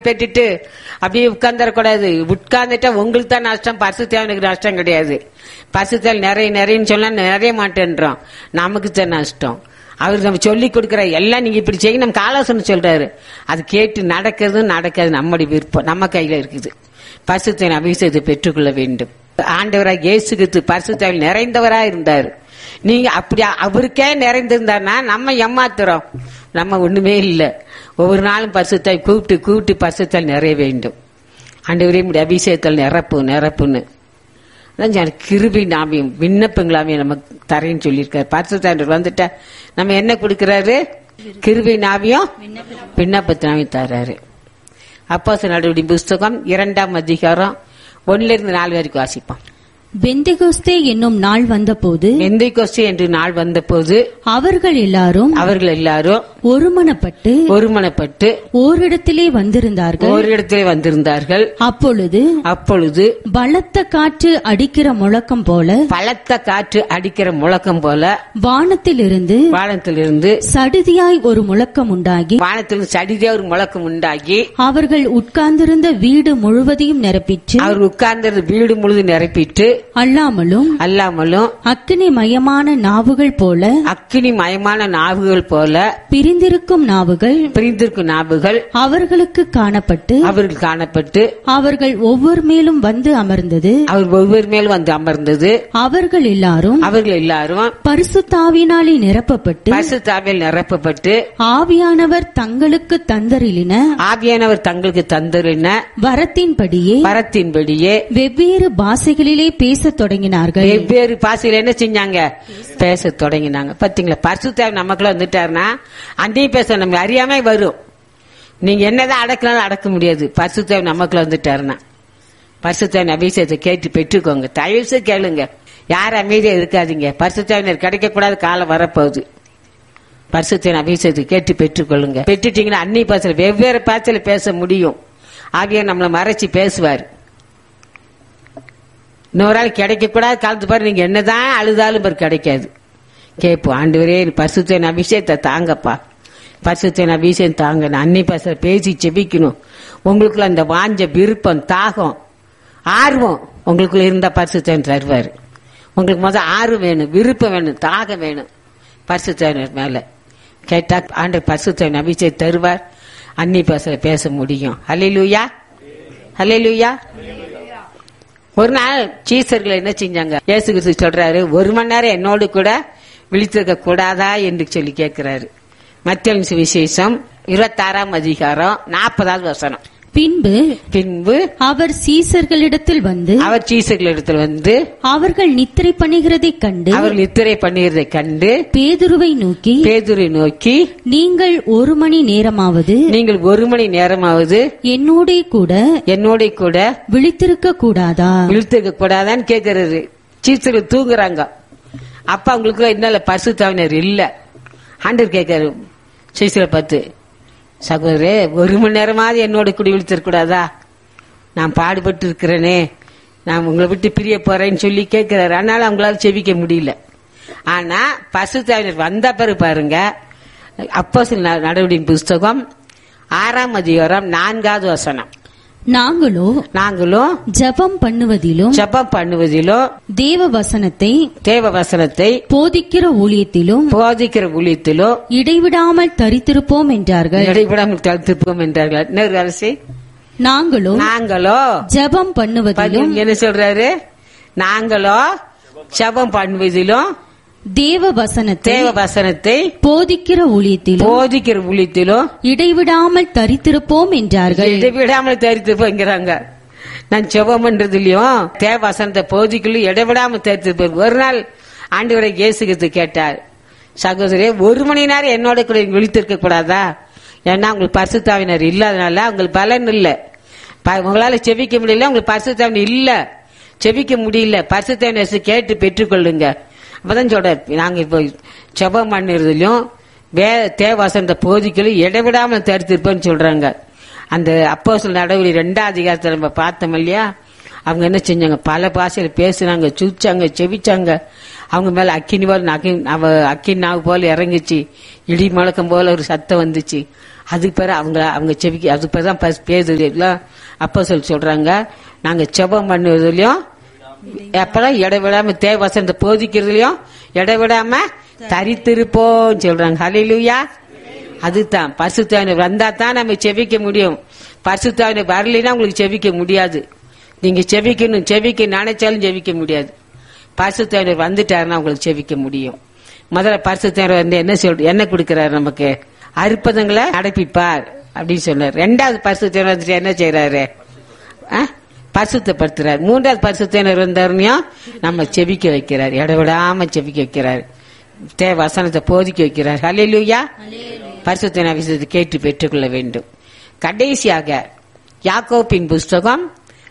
பெற்றுட்டு அப்படியே உட்கார்ந்துடக்கூடாது உட்கார்ந்துட்டா உங்களுக்கு தான் நஷ்டம் பரிசுத்தவனுக்கு நஷ்டம் கிடையாது பரிசுத்தால் நிறைய நிறையன்னு சொன்னா நிறைய மாட்டேன்றோம் நமக்கு தான் நஷ்டம் அவர் நம்ம சொல்லி கொடுக்குற எல்லாம் நீங்க இப்படி செய்ய நமக்கு ஆலோசனை சொல்றாரு அது கேட்டு நடக்கிறது நடக்காது நம்முடைய விருப்பம் நம்ம கையில இருக்குது பரிசுத்தின் அபிஷேகத்தை பெற்றுக்கொள்ள வேண்டும் ஆண்டவராக இயேசுகித்து பரிசுத்தாவில் நிறைந்தவரா இருந்தார் நீங்க அப்படி அவருக்கே நிறைந்திருந்தாருன்னா நம்ம ஏமாத்துறோம் நம்ம ஒண்ணுமே இல்லை ஒவ்வொரு நாளும் பரிசுத்தாய் கூப்பிட்டு கூப்பிட்டு பரிசுத்தால் நிறைய வேண்டும் ஆண்டவரே இப்படி அபிஷேகத்தால் நிரப்பு நிரப்புன்னு அதான் சொன்னேன், கிருபை நாமியம் விண்ணப்பங்களாமியம் நமக்கு தரேன்னு சொல்லியிருக்காரு பரிசுத்தாண்டர் வந்துட்டா நம்ம என்ன கொடுக்கறாரு கிருபை நாவியம் விண்ணப்பத்தினாவையும் தர்றாரு அப்போ நடவடி புஸ்தகம் இரண்டாம் அதிகாரம் ஒன்னுல இருந்து நாலு வரைக்கும் வாசிப்போம் பெந்தெகோஸ்தே என்னும் நாள் வந்தபோது எந்தை கொஸ்டி என்று நாள் வந்தபோது அவர்கள் எல்லாரும் அவர்கள் எல்லாரும் ஒருமனப்பட்டு ஒருமனப்பட்டு ஓரிடத்திலே வந்திருந்தார்கள் ஒரு இடத்திலே வந்திருந்தார்கள் அப்பொழுது அப்பொழுது பலத்த காற்று அடிக்கிற முழக்கம் போல பலத்த காற்று அடிக்கிற முழக்கம் போல வானத்திலிருந்து வானத்திலிருந்து சடுதியாய் ஒரு முழக்கம் உண்டாகி வானத்திலிருந்து சடிதே ஒரு முழக்கம் உண்டாகி அவர்கள் உட்கார்ந்திருந்த வீடு முழுவதையும் நிரப்பிற்று அவர் உட்கார்ந்தது வீடு முழுது நிரப்பிட்டு அல்லாமலும் அல்லாமலும் அக்கினி மயமான நாவுகள் போல அக்கினி மயமான நாவுகள் போல பிரிந்திருக்கும் நாவுகள் பிரிந்திருக்கும் நாவுகள் அவர்களுக்கு காணப்பட்டு அவர்கள் காணப்பட்டு அவர்கள் ஒவ்வொரு மேலும் வந்து அமர்ந்தது அவர் ஒவ்வொரு மேல் வந்து அமர்ந்தது அவர்கள் எல்லாரும் அவர்கள் எல்லாரும் பரிசுத்தாவினாலே நிரப்பப்பட்டு பரிசுத்தாவில் நிரப்பப்பட்டு ஆவியானவர் தங்களுக்கு தந்தரிலின ஆவியானவர் தங்களுக்கு தந்தருன வரத்தின்படியே வரத்தின்படியே வெவ்வேறு பாஷைகளிலே பேசத் தொடங்கினார்கள் வெவ்வேறு பாசையில என்ன செஞ்சாங்க பேச தொடங்கினாங்க பாத்தீங்களா பரிசுத்தாவி நமக்குள்ள வந்துட்டாருன்னா அண்டையும் பேச நம்ம அறியாம வரும் நீங்க என்னதான் அடக்கலாம் அடக்க முடியாது பரிசுத்தாவி நமக்குள்ள வந்துட்டாருன்னா பரிசுத்தாவின் அபிஷேகத்தை கேட்டு பெற்றுக்கோங்க தயவு செய்து கேளுங்க யார் அமைதியா இருக்காதீங்க பரிசுத்தாவினர் கிடைக்க கூடாத காலம் வரப்போகுது பரிசுத்தின் அபிஷேகத்தை கேட்டு பெற்றுக்கொள்ளுங்க பெற்றுட்டீங்கன்னா அன்னி பாசல வெவ்வேறு பாசல பேச முடியும் ஆகிய நம்மளை மறைச்சு பேசுவார் இன்னொரு ஆள் கிடைக்க கூடாது காலத்து பாரு நீங்க என்னதான் அழுதாலும் பாரு கிடைக்காது கேட்போம் ஆண்டவரே பரிசுத்தின் அபிஷேகத்தை தாங்கப்பா பரிசுத்தின் அபிஷேகம் தாங்க நான் அன்னி பாசல பேசி செபிக்கணும் உங்களுக்குள்ள அந்த வாஞ்ச விருப்பம் தாகம் ஆர்வம் உங்களுக்குள்ள இருந்த பரிசுத்தன் தருவார் உங்களுக்கு முதல் ஆர்வம் வேணும் விருப்பம் வேணும் தாகம் வேணும் பரிசுத்தனர் மேல கேட்டா ஆண்டு பரிசுத்தன் அபிஷேகம் தருவார் அன்னி பாசல பேச முடியும் ஹalleluya ஹalleluya ஒரு நாள் சீசர்கள் என்ன செஞ்சாங்க இயேசு கிறிஸ்து சொல்றாரு ஒரு மணி நேரம் என்னோடு கூட விழித்திருக்க கூடாதா என்று சொல்லி கேட்கிறாரு மத்திய விசேஷம் இருபத்தாறாம் அதிகாரம் நாற்பதாவது வசனம் பின்பு பின்பு அவர் சீசர்களிடத்தில் வந்து அவர் சீசர்களிடத்தில் வந்து அவர்கள் நித்திரை பண்ணுகிறதைக் கண்டு அவர் நித்திரை பண்ணுகிறதை கண்டு பேதுருவை நோக்கி பேதுரை நோக்கி நீங்கள் ஒரு மணி நேரமாவது நீங்கள் ஒரு மணி நேரமாவது என்னோடே கூட என்னோட கூட விழித்திருக்க கூடாதா விழுத்துக்க கூடாதான்னு கேக்குறாரு சீசர்கள் தூங்குறாங்க அப்ப அவங்களுக்கு என்ன பரிசுத்தாவினர் இல்ல ஆண்டவர் கேட்காரு சீசரை பார்த்து சகோதரே ஒரு மணி நேரமாவது என்னோட கூட விழுத்திருக்க கூடாதா நான் பாடுபட்டு இருக்கிறேனே நான் உங்களை விட்டு பிரிய போறேன்னு சொல்லி கேட்கிறாரு அதனால அவங்களால செவிக்க முடியல ஆனா பசுத்தாவினர் வந்த பிறகு பாருங்க அப்போ சில நடவடிக்கை புஸ்தகம் ஆறாம் அதிகாரம் நான்காவது வசனம் நாங்களோ நாங்களும் ஜெபம் பண்ணுவதிலும் ஜெபம் பண்ணுவதிலும் தேவ வசனத்தை தேவ வசனத்தை போதிக்கிற ஊழியத்திலும் போதிக்கிற ஊழியத்திலும் இடைவிடாமல் தரித்திருப்போம் என்றார்கள் இடைவிடாமல் தடுத்திருப்போம் என்றார்கள் இன்னொரு அரசி நாங்களோ நாங்களோ ஜெபம் பண்ணுவதிலும் பாத்தீங்க என்ன சொல்றாரு நாங்களோ ஜெபம் பண்ணுவதிலும் தேவ வசனத்தை தேவ வசனத்தை போதிக்கிற ஊழியத்திலும் போதிக்கிற ஊழியத்திலும் இடைவிடாமல் தரித்திருப்போம் என்றார்கள் இடைவிடாமல் தரித்திருப்போங்கிறாங்க நான் ஜெபம் பண்றதுலயும் தேவ வசனத்தை போதிக்கலும் இடைவிடாமல் தரித்திருப்போம் ஒரு நாள் ஆண்டவரை இயேசுகிறது கேட்டார் சகோதரே ஒரு மணி நேரம் என்னோட கூட நீங்க விழித்திருக்க கூடாதா ஏன்னா உங்களுக்கு பரிசுத்தாவினர் இல்லாதனால உங்களுக்கு பலன் இல்ல ப- உங்களால செபிக்க முடியல உங்களுக்கு பரிசுத்தாவினர் இல்ல செபிக்க முடியல பரிசுத்தாவினர் கேட்டு பெற்றுக்கொள்ளுங்க அப்பதான் சொல்றாரு நாங்க இப்போ செபம் பண்ணுறதுலயும் வே தேவாசனத்தை போதிக்கலும் இடைவிடாமல் தடுத்திருப்போம்னு சொல்றாங்க அந்த அப்போ சில நடவடிக்கை ரெண்டாம் அதிகாரத்தில் நம்ம பார்த்தோம் இல்லையா அவங்க என்ன செஞ்சாங்க பல பாஷையில பேசுனாங்க சுச்சாங்க செவிச்சாங்க அவங்க மேல அக்கினி போல நகி அவ அக்கினி நாவு போல இறங்குச்சு இடி முழக்கம் போல ஒரு சத்தம் வந்துச்சு அதுக்கு பிறகு அவங்க அவங்க செவிக்க அதுக்கு பிறகு தான் பேசுறதுல அப்போ சொல்லி சொல்றாங்க நாங்க செபம் பண்ணுவதுலயும் எப்பதான் இடைவிடாம தேவசனத்தை போதிக்கிறதுலயும் இடைவிடாம தரித்திருப்போம் சொல்றாங்க ஹalleluya அதுதான் பரிசுத்தாவினர் வந்தா தான் நம்ம செவிக்க முடியும் பரிசுத்தாவினர் வரலைன்னா உங்களுக்கு செவிக்க முடியாது நீங்க செவிக்கணும் செவிக்க நினைச்சாலும் செவிக்க முடியாது பரிசுத்தாவினர் வந்துட்டாருன்னா உங்களுக்கு செவிக்க முடியும் முதல்ல பரிசுத்தாவினர் வந்து என்ன சொல் என்ன கொடுக்கிறாரு நமக்கு அற்புதங்களை நடப்பிப்பார் அப்படின்னு சொன்னார் ரெண்டாவது பரிசுத்தாவினர் வந்துட்டு என்ன செய்யறாரு ஆ? பரிசுத்தப்படுத்துறார் மூன்றாவது பரிசுத்தினர் வந்தாருனையும் நம்ம செவிக்க வைக்கிறார் இடவிடாம செவிக்க வைக்கிறார் தே வசனத்தை போதிக்க வைக்கிறார் ஹalleluya பரிசுத்தின விஷயத்தை கேட்டு பெற்றுக்கொள்ள வேண்டும் கடைசியாக யாக்கோப்பின் புஸ்தகம்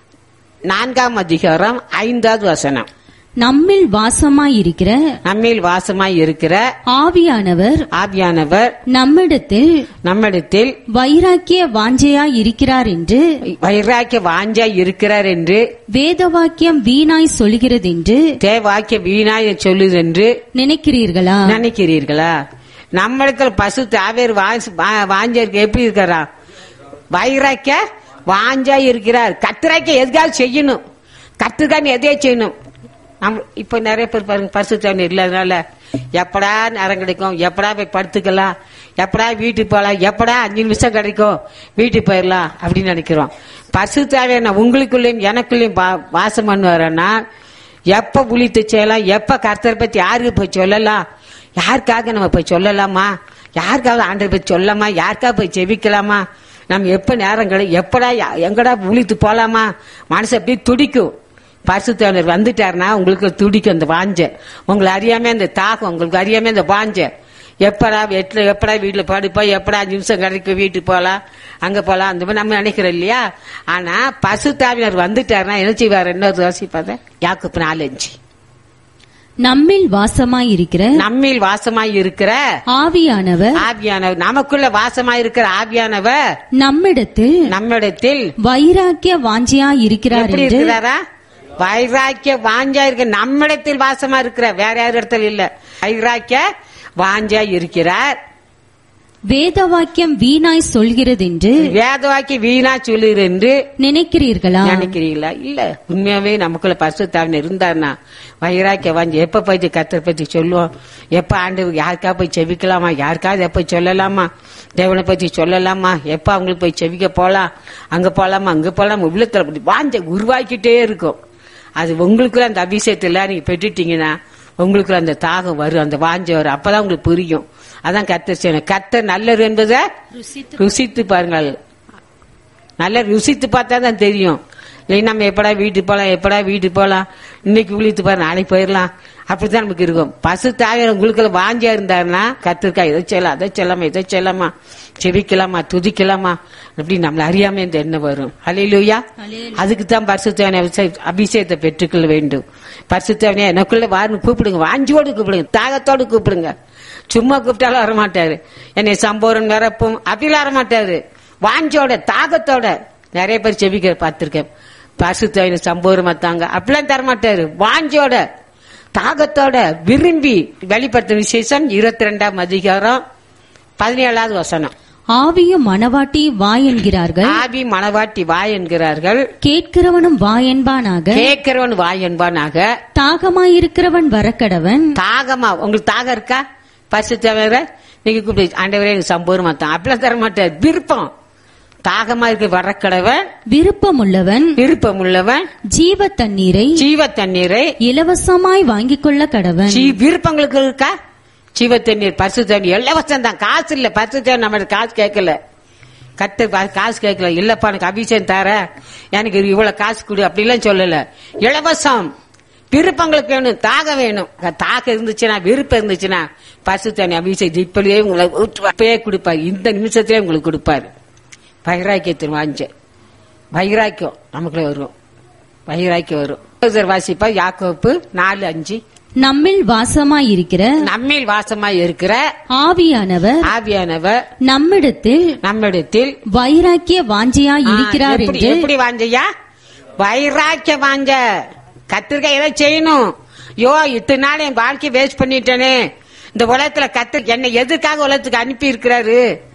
நான்காம் அதிகாரம் ஐந்தாவது வசனம் நம்மில் வாசமாயிருக்கிற நம்மில் வாசமாய் இருக்கிற ஆவியானவர் ஆவியானவர் நம்மிடத்தில் நம்மிடத்தில் வைராக்கிய வாஞ்சையாய் இருக்கிறார் என்று வைராக்கிய வாஞ்சாய் இருக்கிறார் என்று வேதவாக்கியம் வீணாய் சொல்கிறதென்று தேவாக்கிய வீணாய் சொல்லுதென்று நினைக்கிறீர்களா நினைக்கிறீர்களா நம்மளுக்கு பசு தாவேர் வாஞ்சருக்கு எப்படி இருக்கிறா வைராக்க வாஞ்சா இருக்கிறார் கத்திராக்க எதுக்காவது செய்யணும் கத்துக்கான்னு எதையே செய்யணும் நம்ம இப்ப நிறைய பேர் பாருங்க பசு தண்ணி இல்லாதனால எப்படா நேரம் கிடைக்கும் எப்படா போய் படுத்துக்கலாம் எப்படா வீட்டுக்கு போகலாம் எப்படா அஞ்சு நிமிஷம் கிடைக்கும் வீட்டுக்கு போயிடலாம் அப்படின்னு நினைக்கிறோம் பசு தேவையான உங்களுக்குள்ளேயும் எனக்குள்ளேயும் வா- வாசம் பண்ணுவாரன்னா எப்ப உளித்து செய்யலாம் எப்ப கர்த்தர் பத்தி யாருக்கு போய் சொல்லலாம் யாருக்காக நம்ம போய் சொல்லலாமா யாருக்காவது ஆண்டரை பத்தி சொல்லலாமா யாருக்காக போய் செவிக்கலாமா நம்ம எப்ப நேரம் கிடை எப்படா யா- எங்கடா உளித்து போலாமா மனசு அப்படியே துடிக்கும் பரிசுத்தவர் வந்துட்டாருன்னா உங்களுக்கு துடிக்கும் அந்த வாஞ்ச உங்களை அறியாம அந்த தாகம் உங்களுக்கு அறியாம அந்த வாஞ்ச எப்படா வீட்டுல எப்படா வீட்டுல படுப்பா எப்படா அஞ்சு நிமிஷம் கிடைக்கும் வீட்டுக்கு போலாம் அங்க போலாம் அந்த மாதிரி நம்ம நினைக்கிறோம் இல்லையா ஆனா பசுத்தாவினர் வந்துட்டாருன்னா என்ன செய்வார் இன்னொரு யோசிப்பாத யாக்குப்பு நாலஞ்சு நம்மில் வாசமாயிருக்கிற நம்மில் வாசமாய் இருக்கிற ஆவியானவர் ஆவியானவர் நமக்குள்ள வாசமாய் இருக்கிற ஆவியானவர் நம்மிடத்தில் நம்மிடத்தில் வைராக்கிய வாஞ்சையாய் இருக்கிறார் எப்படி என்று இருக்கிறாரா வைராக்கிய வாஞ்சா இருக்க நம்மிடத்தில் வாசமா இருக்கிற வேற யார் இடத்துல இல்ல வைராக்கிய வாஞ்சா இருக்கிறார் வேதவாக்கியம் வீணாய் சொல்கிறதென்று வேதவாக்கி வீணா சொல்லுகிற என்று நினைக்கிறீர்களா நினைக்கிறீங்களா இல்ல உண்மையாவே நமக்குள்ள பரிசுத்தாவின் இருந்தாருன்னா வைராக்கிய வாஞ்சி எப்ப போய் கத்தரை பத்தி சொல்லுவோம் எப்ப ஆண்டு யாருக்கா போய் செவிக்கலாமா யாருக்காவது எப்ப சொல்லலாமா தேவனை பத்தி சொல்லலாமா எப்ப அவங்களுக்கு போய் செவிக்க போலாம் அங்க போலாமா அங்க போலாமா உள்ளத்துல அப்படி வாஞ்ச உருவாக்கிட்டே இருக்கும் அது உங்களுக்குள்ள அந்த அபிஷேகத்துல நீங்க பெற்றுட்டீங்கன்னா உங்களுக்குள்ள அந்த தாகம் வரும் அந்த வாஞ்ச வரும் அப்பதான் உங்களுக்கு புரியும் அதான் கத்தர் செய்யணும் கத்தர் நல்லது என்பதை ருசித்து பாருங்கள் நல்லா ருசித்து பார்த்தா தான் தெரியும் இல்லை நம்ம எப்படா வீட்டுக்கு போகலாம் எப்படா வீட்டுக்கு போகலாம் இன்னைக்கு விழித்து பாரு நாளைக்கு போயிடலாம் அப்படித்தான் நமக்கு இருக்கும் பசு தாயர் உங்களுக்குள்ள வாஞ்சியா இருந்தாருன்னா கத்திருக்கா இதை செய்யலாம் அதை செல்லாமா இதை செல்லாமா செவிக்கலாமா துதிக்கலாமா அப்படி நம்மள அறியாம இந்த எண்ணம் வரும் அலையிலுயா அதுக்கு தான் பரிசுத்தவனை அபிஷேகத்தை பெற்றுக்கொள்ள வேண்டும் பரிசுத்தவனே எனக்குள்ள வாருன்னு கூப்பிடுங்க வாஞ்சியோடு கூப்பிடுங்க தாகத்தோடு கூப்பிடுங்க சும்மா கூப்பிட்டாலும் வரமாட்டாரு என்னை சம்போரன் நிரப்பும் அப்படிலாம் வரமாட்டாரு வாஞ்சோட தாகத்தோட நிறைய பேர் செபிக்கிற பார்த்திருக்கேன் பரிசுத்தவனை சம்போரம் தாங்க அப்படிலாம் தரமாட்டாரு வாஞ்சோட தாகத்தோட விரும்பி வெளிப்படுத்த விசேஷம் இருபத்தி ரெண்டாம் அதிகாரம் பதினேழாவது வசனம் ஆவியும் மணவாட்டி வா என்கிறார்கள் ஆவி மணவாட்டி வா என்கிறார்கள் கேட்கிறவனும் வா என்பானாக கேட்கிறவன் வா என்பானாக தாகமாயிருக்கிறவன் வரக்கடவன் தாகமா உங்களுக்கு தாகம் இருக்கா பரிசுத்தவர நீங்க கூப்பிட்டு ஆண்டவரே எனக்கு சம்போரமா தான் அப்படிலாம் தர மாட்டார் விருப்பம் தாகமா இருக்க வரக்கடவன் விருப்பமுள்ளவன் விருப்பம் உள்ளவன் ஜீவ தண்ணீரை ஜீவ தண்ணீரை இலவசமாய் வாங்கிக் கொள்ள கடவன் ஜீ- விருப்பங்களுக்கு இருக்கா ஜீவ தண்ணீர் பரிசு தண்ணீர் இலவசம் தான் காசு இல்ல பரிசு தண்ணீர் நம்ம காசு கேட்கல கத்து பா- காசு கேட்கல இல்லப்பா எனக்கு அபிஷேகம் தர எனக்கு இவ்வளவு காசு கொடு அப்படிலாம் சொல்லல இலவசம் விருப்பங்களுக்கு வேணும் தாகம் வேணும் தாகம் இருந்துச்சுன்னா விருப்பம் இருந்துச்சுன்னா பரிசு தண்ணி அபிஷேகம் இப்படியே உங்களை ஊற்றுவா- கொடுப்பாரு இந்த நிமிஷத்திலே உங்களுக்கு கொடுப்பாரு வைராக்கியத்தின் வாஞ்ச வைராக்கியம் நமக்குள்ள வரும் வைராக்கியம் வரும் சகோதரர் வாசிப்பா யாக்கோப்பு நாலு அஞ்சு நம்மில் வாசமாயிருக்கிற நம்மில் வாசமாய் இருக்கிற ஆவியானவர் ஆவியானவர் நம்மிடத்தில் நம்மிடத்தில் வைராக்கிய வாஞ்சையாய் இருக்கிறார் எப்படி என்று எப்படி வாஞ்சையா வைராக்கிய வாஞ்ச கத்திரிக்காய் ஏதோ செய்யணும் யோ இத்தனை நாள் என் வாழ்க்கையை வேஸ்ட் பண்ணிட்டேனே இந்த உலகத்துல கத்து என்னை எதுக்காக உலகத்துக்கு அனுப்பி இருக்கிறாரு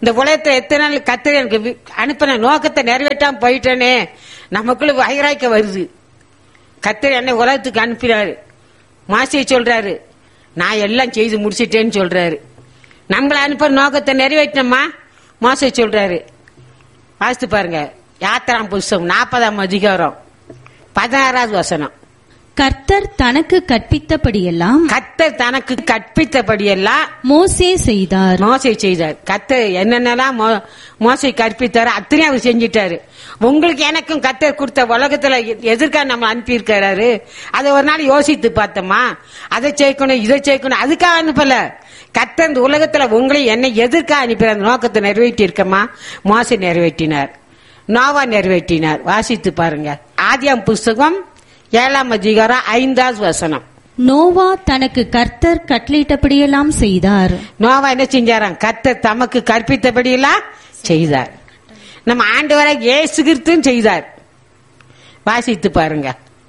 இந்த உலகத்தை எத்தனை நாள் கத்தர் எனக்கு வி- அனுப்பின நோக்கத்தை நிறைவேற்றாம போயிட்டேனே நமக்குள்ள வைராய்க்க வருது கத்தர் என்னை உலகத்துக்கு அனுப்பினாரு மாசியை சொல்றாரு நான் எல்லாம் செய்து முடிச்சிட்டேன்னு சொல்றாரு நம்மள அனுப்புற நோக்கத்தை நிறைவேற்றணுமா மோசை சொல்றாரு வாசித்து பாருங்க யாத்திராம் புஸ்தகம் நாற்பதாம் அதிகாரம் பதினாறாவது வசனம் கர்த்தர் தனக்கு கற்பித்தபடியெல்லாம் கத்தர் தனக்கு கற்பித்தபடியெல்லாம் மோசே செய்தார் மோசை செய்தார் கத்தர் என்னென்னலாம் மோ- மோசை கற்பித்தாரோ அத்தனையும் அவர் செஞ்சிட்டாரு உங்களுக்கு எனக்கும் கத்தர் கொடுத்த உலகத்துல எ- எதற்காக நம்ம அனுப்பியிருக்கிறாரு அதை ஒரு நாள் யோசித்து பார்த்தோமா அதை சேர்க்கணும் இதை சேர்க்கணும் அதுக்காக அனுப்பல கத்தர் இந்த உலகத்துல உங்களை என்னை எதற்காக அனுப்பி அந்த நோக்கத்தை நிறைவேற்றி இருக்கமா மோசை நிறைவேற்றினார் நோவா நிறைவேற்றினார் வாசித்து பாருங்க ஆதியாம் புஸ்தகம் ஏழாம் அதிகாரம் ஐந்தாவது வசனம் நோவா தனக்கு கர்த்தர் கட்டளையிட்டபடியெல்லாம் செய்தார் நோவா என்ன செஞ்சாராம் கர்த்தர் தமக்கு கற்பித்தபடியெல்லாம் செய்தார் நம்ம ஆண்டவரை இயேசு கிறிஸ்துவும் செய்தார் வாசித்து பாருங்க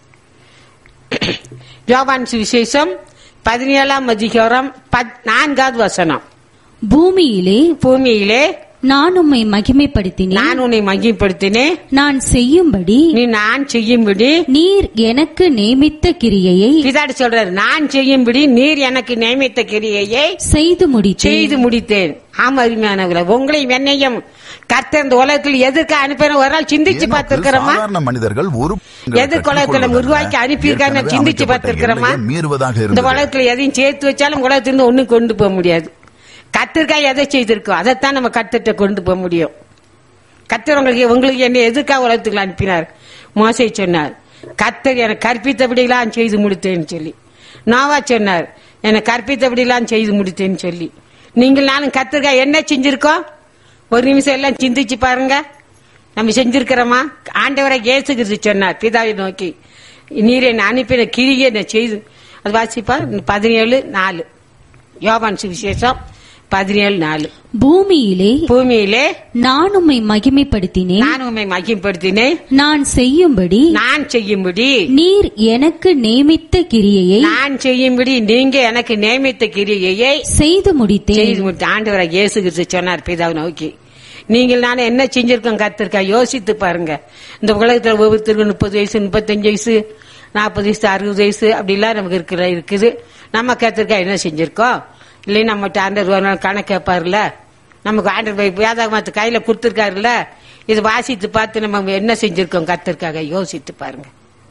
யோவான் சுவிசேஷம் பதினேழாம் அதிகாரம் பத்- நான்காவது வசனம் பூமியிலே பூமியிலே நான் உம்மை மகிமைப்படுத்தினேன் நான் உன்னை மகிப்படுத்தினேன் நான் செய்யும்படி நீ நான் செய்யும்படி நீர் எனக்கு நியமித்த கிரியையை பிதாடி சொல்றாரு நான் செய்யும்படி நீர் எனக்கு நியமித்த கிரியையை செய்து முடித்தேன் செய்து முடித்தேன் ஆமா அருமையானவர்களே உங்களையும் என்னையும் கர்த்தர் இந்த உலகத்தில் எதற்கு அனுப்பின ஒரு நாள் சிந்திச்சு ஏனோக்கு பார்த்திருக்கிறோமா சாதாரண மனிதர்கள் ஒரு எது குலத்துல உருவாக்கி அனுப்பியிருக்காங்க ஏற்கனவே சிந்திச்சு அமைக்கப்பட்ட பார்த்திருக்கிறோமா எல்லையை மீறுவதாக இந்த இருந்தது உலகத்துல எதையும் சேர்த்து வச்சாலும் உலகத்திலிருந்து ஒண்ணும் கொண்டு போக முடியாது கத்திற்காக எதை செய்திருக்கோம் அதைத்தான் நம்ம கத்திட்ட கொண்டு போக முடியும் கத்தர் உங்களுக்கு உங்களுக்கு என்ன எதுக்காக உலகத்துக்கு அனுப்பினார் மோசை சொன்னார் கத்தர் எனக்கு கற்பித்தபடியெல்லாம் செய்து முடித்தேன்னு சொல்லி நோவா சொன்னார் எனக்கு கற்பித்தபடியெல்லாம் செய்து முடித்தேன்னு சொல்லி நீங்கள் நானும் கத்திற்காக என்ன செஞ்சிருக்கோம் ஒரு நிமிஷம் எல்லாம் சிந்திச்சு பாருங்க நம்ம செஞ்சிருக்கிறோமா ஆண்டவரை இயேசுகிறது சொன்னார் பிதாவை நோக்கி நீர் என்னை அனுப்பின கிரியை நான் செய்து அது வாசிப்பா பதினேழு நாலு யோவான் சுவிசேஷம் பதினேழு நாலு பூமியிலே பூமியிலே நான் உம்மை மகிமைப்படுத்தினேன் நான் உண்மை மகிம்படுத்தினேன் நான் செய்யும்படி நான் செய்யும்படி நீர் எனக்கு நியமித்த கிரியையை நான் செய்யும்படி நீங்க எனக்கு நியமித்த கிரியையை செய்து முடித்தேன் செய்து முடித்து ஆண்டவரை இயேசு கிறிஸ்து சொன்னார் பிதாவை நோக்கி நீங்கள் நான் என்ன செஞ்சிருக்கோம் கத்திருக்கா யோசித்து பாருங்க இந்த உலகத்துல ஒவ்வொருத்தருக்கும் முப்பது வயசு முப்பத்தஞ்சு வயசு நாற்பது வயசு அறுபது வயசு அப்படிலாம் நமக்கு இருக்கிற இருக்குது நம்ம கத்திருக்கா என்ன செஞ்சிருக்கோம் இல்லை நம்மகிட்ட ஆண்டர் ஒரு நாள் கணக்கு கேட்பாருல நமக்கு ஆண்டர் வேதாகமத்து கையில கொடுத்துருக்காருல்ல இது வாசித்து பார்த்து நம்ம என்ன செஞ்சிருக்கோம் கத்திற்காக யோசித்து பாருங்க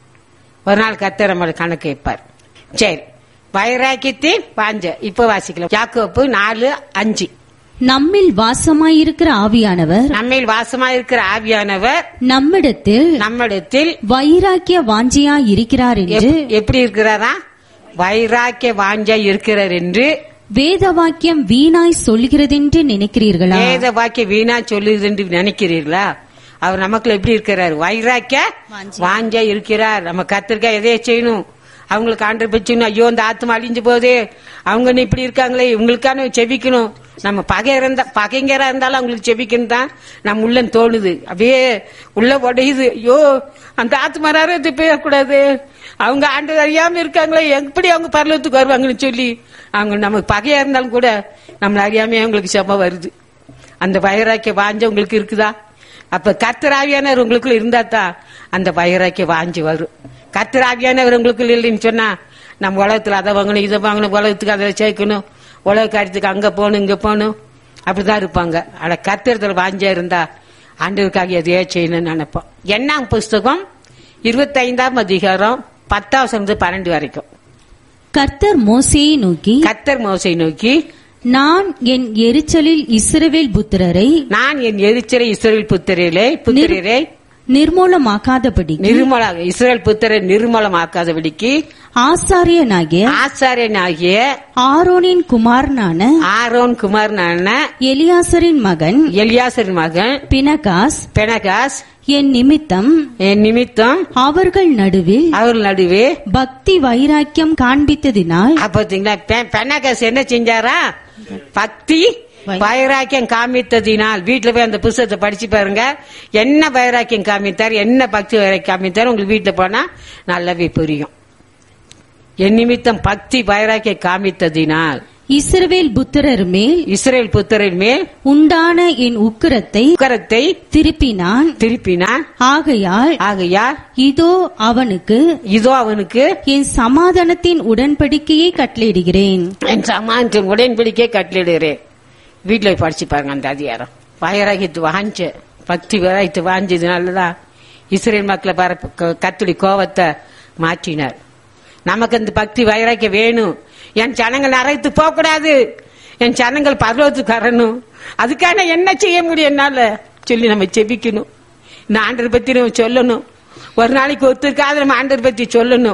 ஒரு நாள் கத்தர் நம்மளோட கணக்கு வைப்பார் சரி வைராக்கியத்தின் பாஞ்ச இப்ப வாசிக்கலாம் யாக்கோப்பு நாலு அஞ்சு நம்மில் வாசமாயிருக்கிற ஆவியானவர் நம்மில் வாசமா இருக்கிற ஆவியானவர் நம்மிடத்தில் நம்மிடத்தில் வைராக்கிய வாஞ்சியா இருக்கிறார் என்று எப்- எப்படி இருக்கிறாரா வைராக்கிய வாஞ்சா இருக்கிறார் என்று வேத வாக்கியம் வீணாய் சொல்கிறதென்று நினைக்கிறீர்களா வேத வாக்கிய வீணா சொல்லுது என்று நினைக்கிறீர்களா அவர் நமக்குள்ள எப்படி இருக்கிறார் வைராக்கிய வாஞ்சா இருக்கிறார் நம்ம கத்திரிக்காய் எதைய செய்யணும் அவங்களுக்கு ஆண்டு வச்சுக்கணும் ஐயோ இந்த ஆத்மா அழிஞ்சு போகுது அவங்க இன்னும் இப்படி இருக்காங்களே இவங்களுக்கான செபிக்கணும் நம்ம பகை இருந்தா பகைங்கரா இருந்தாலும் அவங்களுக்கு செபிக்கணும் தான் நம்ம உள்ள தோணுது அப்படியே உள்ள உடையுது ஐயோ அந்த ஆத்மாராரும் இது போயிடக்கூடாது அவங்க ஆண்டு அறியாம இருக்காங்களே எப்படி அவங்க பரலத்துக்கு வருவாங்கன்னு சொல்லி அவங்க நமக்கு பகையா இருந்தாலும் கூட நம்மள அறியாம அவங்களுக்கு செம்ம வருது அந்த வைராக்கிய வாஞ்ச உங்களுக்கு இருக்குதா அப்ப கர்த்தராவியானவர் உங்களுக்குள்ள இருந்தா தான் அந்த வைராக்கிய வாஞ்சி வரும் கர்த்தராவியானவர் உங்களுக்குள்ள இல்லைன்னு சொன்னா நம்ம உலகத்துல அதை வாங்கணும் இதை வாங்கணும் உலகத்துக்கு அதை சேர்க்கணும் உலக காரியத்துக்கு அங்க போகணும் இங்க போகணும் அப்படிதான் இருப்பாங்க ஆனா கத்திரத்துல வாஞ்சா இருந்தா ஆண்டவருக்காக எதையோ செய்யணும்னு நினைப்போம் என்ன புஸ்தகம் இருபத்தைந்தாம் அதிகாரம் பத்தாம் பன்னெண்டு வரைக்கும் கர்த்தர் மோசேயை நோக்கி கத்தர் மோசை நோக்கி நான் என் எரிச்சலில் இஸ்ரவேல் புத்திரரை நான் என் எரிச்சலை இஸ்ரேல் புத்திரே புத்திரரை நிர்மூலமாக்காதபடி நிர்மல இஸ்ரேல் புத்திரை நிர்மலமாக்காதபடிக்கு ஆசாரியனாகிய ஆசாரியனாகிய ஆரோனின் குமாரனான ஆரோன் குமாரனான எலியாசரின் மகன் எலியாசர் மகன் பினகாஸ் பெனகாஸ் என் நிமித்தம் என் நிமித்தம் அவர்கள் நடுவில் அவர் நடுவே பக்தி வைராக்கியம் காண்பித்ததினால் அப்ப பாத்தீங்களா பெ- பெனகாஸ் என்ன செஞ்சாரா பக்தி வைராக்கியம் காமித்ததினால் வீட்டுல போய் அந்த புஸ்தகத்தை படிச்சு பாருங்க என்ன வைராக்கியம் காமித்தார் என்ன பக்தி வைராக்கியம் காமித்தார் உங்களுக்கு வீட்டுல போனா நல்லாவே புரியும் என் நிமித்தம் பக்தி வைராக்கியம் காமித்ததினால் இஸ்ரவேல் புத்திரர் மேல் இஸ்ரேல் புத்தரின் மேல் உண்டான என் உக்கிரத்தை உக்கரத்தை திருப்பினான் திருப்பினான் ஆகையால் ஆகையால் இதோ அவனுக்கு இதோ அவனுக்கு என் சமாதானத்தின் உடன்படிக்கையை கட்டளையிடுகிறேன் என் சமானத்தின் உடன்படிக்கை கட்டளிடுகிறேன் வீட்டுல போய் படிச்சு பாருங்க அந்த அதிகாரம் வயராகித்து வாஞ்ச பக்தி வராய்த்து வாஞ்சதுனாலதான் இஸ்ரேல் மக்களை பார கத்துடி கோவத்தை மாற்றினார் நமக்கு அந்த பக்தி வைராக்கிய வேணும் என் ஜனங்கள் நரைத்து போக கூடாது என் ஜனங்கள் பர்வத்துக்கு வரணும் அதுக்காக நான் என்ன செய்ய முடியும் என்னால சொல்லி நம்ம செபிக்கணும் இந்த ஆண்டர் பத்தி நம்ம சொல்லணும் ஒரு நாளைக்கு ஒத்துருக்காத நம்ம ஆண்டர் பத்தி சொல்லணும்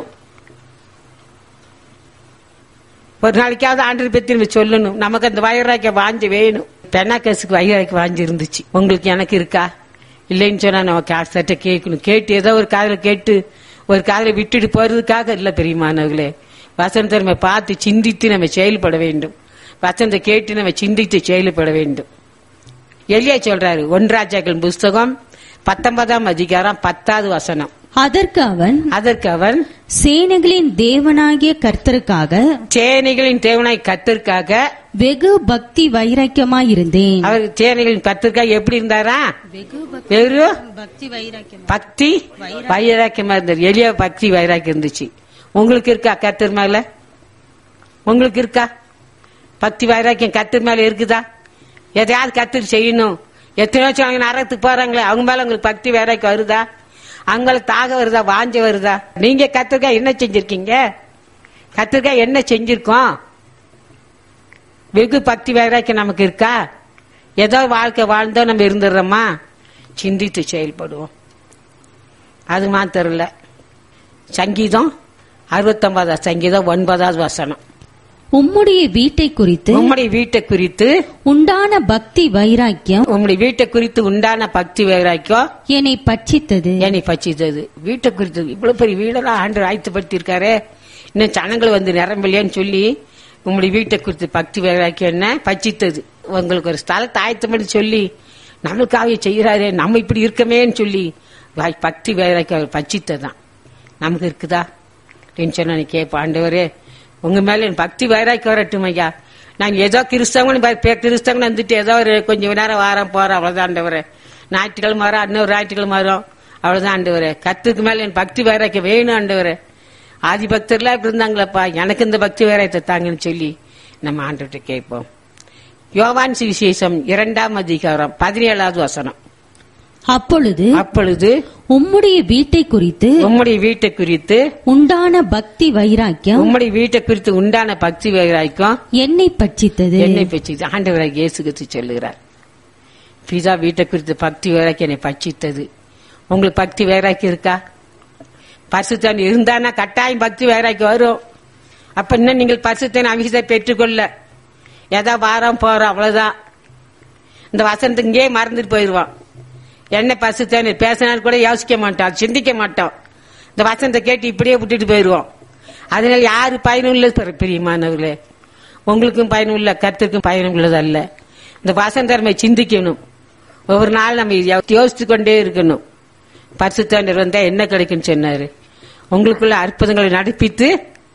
ஒரு நாளைக்காவது ஆண்டர் பத்தி நம்ம சொல்லணும் நமக்கு அந்த வயிறாக்க வாஞ்சி வேணும் பெண்ணாக்கசுக்கு வயிறாக்கி வாஞ்சி இருந்துச்சு உங்களுக்கு எனக்கு இருக்கா இல்லைன்னு சொன்னா நம்ம காசட்ட கேட்கணும் கேட்டு ஏதோ ஒரு காதல கேட்டு ஒரு காதல விட்டுட்டு போறதுக்காக இல்ல பெரியமானவர்களே வசனத்தை நம்ம பார்த்து சிந்தித்து நம்ம செயல்பட வேண்டும் வசனத்தை கேட்டு நம்ம சிந்தித்து செயல்பட வேண்டும் எலியா சொல்றாரு ஒன்றாஜாக்கள் புஸ்தகம் பத்தொன்பதாம் அதிகாரம் பத்தாவது வசனம் அதற்கு அவன் அதற்கு அவன் சேனைகளின் தேவனாகிய கர்த்தருக்காக சேனைகளின் தேவனாய் கத்திற்காக வெகு பக்தி வைராக்கியமாயிருந்தேன் அவர் சேனைகளின் கத்திற்காக எப்படி இருந்தாரா வெறும் பக்தி வைராக்கியம் பக்தி வைராக்கியமா இருந்தார் எளிய பக்தி வைராக்கியம் இருந்துச்சு உங்களுக்கு இருக்கா கத்தர் மேல உங்களுக்கு இருக்கா பக்தி வைராக்கியம் கத்தர் மேல இருக்குதா எதையாவது கத்தர் செய்யணும் எத்தனை வருஷம் அவங்க நரகத்துக்கு போறாங்களே அவங்க மேல உங்களுக்கு பக்தி வைராக்கியம் வருதா அவங்களுக்கு தாக வருதா வாஞ்ச வருதா நீங்க கத்திரிக்கா என்ன செஞ்சிருக்கீங்க கத்திரிக்கா என்ன செஞ்சிருக்கோம் வெகு பக்தி வைராக்கியம் நமக்கு இருக்கா ஏதோ வாழ்க்கை வாழ்ந்தோ நம்ம இருந்துடுறோமா சிந்தித்து செயல்படுவோம் அது மாத்திரம் இல்ல சங்கீதம் அறுபத்தொன்பதாவது சங்கீதம் ஒன்பதாவது வசனம் உம்முடைய வீட்டை குறித்து உம்முடைய வீட்டை குறித்து உண்டான பக்தி வைராக்கியம் உம்முடைய வீட்டை குறித்து உண்டான பக்தி வைராக்கியம் என்னை பட்சித்தது என்னை பச்சித்தது வீட்டை குறித்து இவ்வளவு பெரிய வீடெல்லாம் ஆண்டு ஆயத்தப்படுத்தி இருக்காரு இன்னும் ஜனங்கள் வந்து நிரம்பலையான்னு சொல்லி உங்களுடைய வீட்டை குறித்து பக்தி வைராக்கியம் என்ன பச்சித்தது உங்களுக்கு ஒரு ஸ்தலத்தை ஆயத்தம் பண்ணி சொல்லி நம்மளுக்காக செய்யறாரு நம்ம இப்படி இருக்கமேன்னு சொல்லி வாய் பக்தி வைராக்கியம் அவர் பச்சித்ததான் நமக்கு இருக்குதா அப்படின்னு சொன்னா நீ கேட்ப ஆண்டவரே உங்க மேல என் பக்தி வைராக்கியம் வரட்டும் ஐயா நான் ஏதோ கிறிஸ்தவங்கன்னு பா- பே- கிறிஸ்தவங்கன்னு வந்துட்டு ஏதோ ஒரு கொஞ்ச நேரம் வாரம் போறேன் அவ்வளவுதான் ஆண்டவரே ஞாயிற்றுக்கிழமை வரோம் இன்னொரு ஞாயிற்றுக்கிழமை வரோம் அவ்வளவுதான் ஆண்டவரே கத்துக்கு மேல என் பக்தி வைராக்கியம் வேணும் ஆண்டவரே ஆதி பக்தர்லாம் இப்படி இருந்தாங்களப்பா எனக்கு இந்த பக்தி வைராக்கியத்தை தாங்கன்னு சொல்லி நம்ம ஆண்டுகிட்ட கேட்போம் யோவான் சுவிசேஷம் இரண்டாம் அதிகாரம் பதினேழாவது வசனம் அப்பொழுது அப்பொழுது உம்முடைய வீட்டை குறித்து உம்முடைய வீட்டை குறித்து உண்டான பக்தி வைராக்கியம் உம்முடைய வீட்டை குறித்து உண்டான பக்தி வைராக்கியம் என்னை பட்சித்தது என்னை பற்றி ஆண்டவராக இயேசு கிறிஸ்து சொல்லுகிறார் பிதா வீட்டை குறித்து பக்தி வைராக்கி என்னை பட்சித்தது உங்களுக்கு பக்தி வைராக்கி இருக்கா பரிசுத்தன் இருந்தானா கட்டாயம் பக்தி வைராக்கி வரும் அப்ப இன்னும் நீங்கள் பரிசுத்தன் அபிஷேகத்தை பெற்றுக்கொள்ள ஏதா வாரம் போறோம் அவ்வளவுதான் இந்த வசனத்துக்கு இங்கேயே மறந்துட்டு போயிடுவான் என்ன பரிசுத்தன் பேசினாலும் கூட யோசிக்க மாட்டோம் அது சிந்திக்க மாட்டோம் இந்த வசனத்தை கேட்டு இப்படியே விட்டுட்டு போயிடுவோம் அதனால யாரு பயனுள்ள பிரியமானவர்களே உங்களுக்கும் பயனுள்ள கருத்துக்கும் பயனுள்ளது அல்ல இந்த வசந்தர்மை சிந்திக்கணும் ஒவ்வொரு நாள் நம்ம யோசித்து கொண்டே இருக்கணும் பரிசுத்தாண்டர் வந்தா என்ன கிடைக்கும்னு சொன்னாரு உங்களுக்குள்ள அற்புதங்களை நடப்பித்து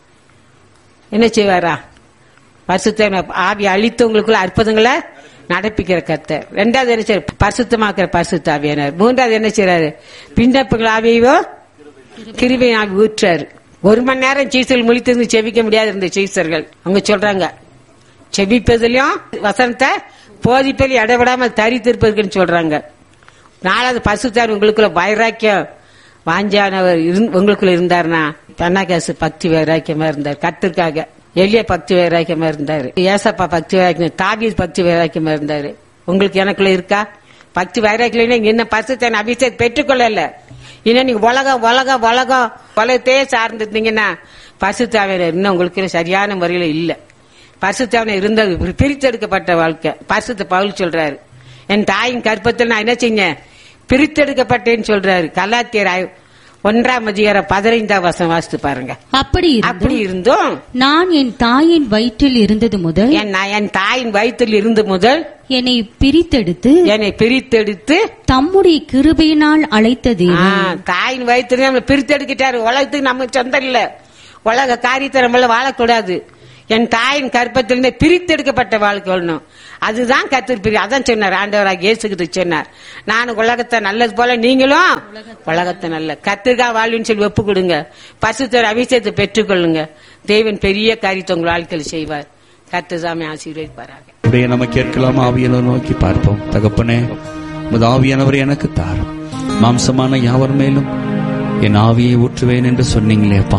என்ன செய்வாரா பரிசுத்த ஆவி அழித்து உங்களுக்குள்ள அற்புதங்களை நடப்பிக்கிற கர்த்தர் ரெண்டாவது என்ன செய்ய பரிசுத்தமாக்குற பரிசுத்த ஆவியானார் மூன்றாவது என்ன செய்யறாரு பின்னப்புகள் ஆவியோ கிருபை ஆவி ஊற்றாரு ஒரு மணி நேரம் சீசர்கள் முழித்திருந்து செவிக்க முடியாது இருந்த சீசர்கள் அவங்க சொல்றாங்க செபிப்பதிலையும் வசனத்தை போதிப்பதில் இடைவிடாமல் தரித்திருப்பதுக்குன்னு சொல்றாங்க நாலாவது பசுத்தார் உங்களுக்குள்ள வைராக்கியம் வாஞ்சானவர் இருந்- உங்களுக்குள்ள இருந்தாருன்னா பெண்ணாகாசு பக்தி வைராக்கியமா இருந்தார் கத்திற்காக எளிய பக்தி வைராக்கியமா இருந்தாரு ஏசப்பா பக்தி வைராக்கியம் தாபீஸ் பக்தி வைராக்கியமா இருந்தாரு உங்களுக்கு எனக்குள்ள இருக்கா பக்தி வைராக்கியம் நீங்க என்ன பசுத்தன் அபிஷேக் பெற்றுக்கொள்ளல இன்னும் நீங்க உலகம் உலகம் உலகம் உலகத்தையே சார்ந்திருந்தீங்கன்னா பசுத்தாவினர் இன்னும் உங்களுக்கு சரியான முறையில இல்ல பரிசுத்தவனை இருந்தது ஒரு பிரித்தெடுக்கப்பட்ட வாழ்க்கை பரிசுத்த பவுல் சொல்றாரு என் தாயின் கற்பத்தில் நான் என்ன செஞ்சேன் பிரித்தெடுக்கப்பட்டேன்னு சொல்றாரு கலாத்தியர் ஐ- ஒன்றாம் அதிகாரம் பதினைந்தாம் வசனம் வாசித்து பாருங்க அப்படி இருந்து அப்படி இருந்தும் நான் என் தாயின் வயிற்றில் இருந்தது முதல் என் நான் என் தாயின் வயிற்றில் இருந்து முதல் என்னை பிரித்தெடுத்து என்னை பிரித்தெடுத்து தம்முடைய கிருபையினால் அழைத்த ஆ, தேவன் தாயின் வயிற்றுல நம்மளை பிரித்தெடுக்கிட்டாரு உலகத்துக்கு நம்ம சொந்தம் இல்ல உலக காரியத்தை நம்மள வாழக்கூடாது என் தாயின் கற்பத்திலிருந்து பிரித்தெடுக்கப்பட்ட வாழ்க்கை வாழணும் அதுதான் கத்தர் பிரி அதான் சொன்னார் ஆண்டவராக இயேசுகிட்டு சொன்னார் நான் உலகத்தை நல்லது போல நீங்களும் உலகத்தை நல்ல கத்திரிக்கா வாழ்வின்னு சொல்லி ஒப்பு கொடுங்க பசுத்தர் அபிஷேகத்தை பெற்றுக்கொள்ளுங்க தேவன் பெரிய காரியத்தை உங்கள் வாழ்க்கையில் செய்வார் கத்துசாமி ஆசீர்வதிப்பாராக அப்படியே நம்ம கேட்கலாம் ஆவியானவர் நோக்கி பார்ப்போம் தகப்பனே உமது ஆவியானவர் எனக்கு தாரும் மாம்சமான யாவர் மேலும் என் ஆவியை ஊற்றுவேன் என்று சொன்னீங்களேப்பா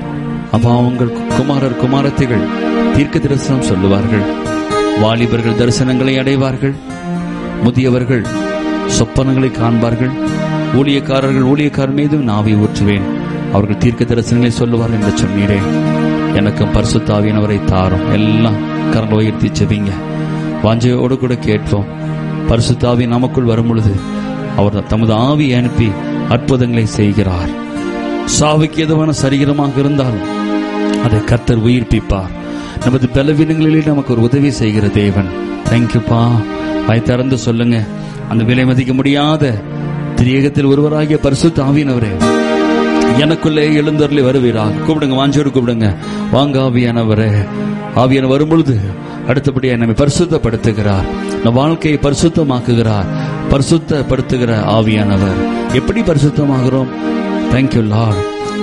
அப்பா உங்கள் குமாரர் குமாரத்திகள் தீர்க்க தரிசனம் சொல்லுவார்கள் வாலிபர்கள் தரிசனங்களை அடைவார்கள் முதியவர்கள் சொப்பனங்களை காண்பார்கள் ஊழியக்காரர்கள் ஊழியக்காரர் மீதும் நாவை ஊற்றுவேன் அவர்கள் தீர்க்க தரிசனங்களை சொல்லுவார்கள் என்று சொன்னீரே எனக்கும் பரிசுத்தாவியனவரை தாரும் எல்லாம் கரண்ட் உயர்த்தி செபிங்க வாஞ்சையோடு கூட கேட்போம் பரிசுத்தாவி நமக்குள் வரும் பொழுது அவர் தமது ஆவி அனுப்பி அற்புதங்களை செய்கிறார் சாவுக்கு எதுவான சரீரமாக இருந்தாலும் அதை கர்த்தர் உயிர்ப்பிப்பார் நமது பலவீனங்களிலே நமக்கு ஒரு உதவி செய்கிற தேவன் தேங்க்யூப்பா வாய் திறந்து சொல்லுங்க அந்த விலை மதிக்க முடியாத திரியகத்தில் ஒருவராகிய பரிசுத்த ஆவியினவரே எனக்குள்ளே எழுந்தருளி வருவீராக கூப்பிடுங்க வாஞ்சோடு கூப்பிடுங்க வாங்க ஆவியானவரே ஆவியான வரும்பொழுது அடுத்தபடியா நம்மை பரிசுத்தப்படுத்துகிறார் நம் வாழ்க்கையை பரிசுத்தமாக்குகிறார் பரிசுத்தப்படுத்துகிற ஆவியானவர் எப்படி பரிசுத்தமாகிறோம் தேங்க்யூ லார்ட்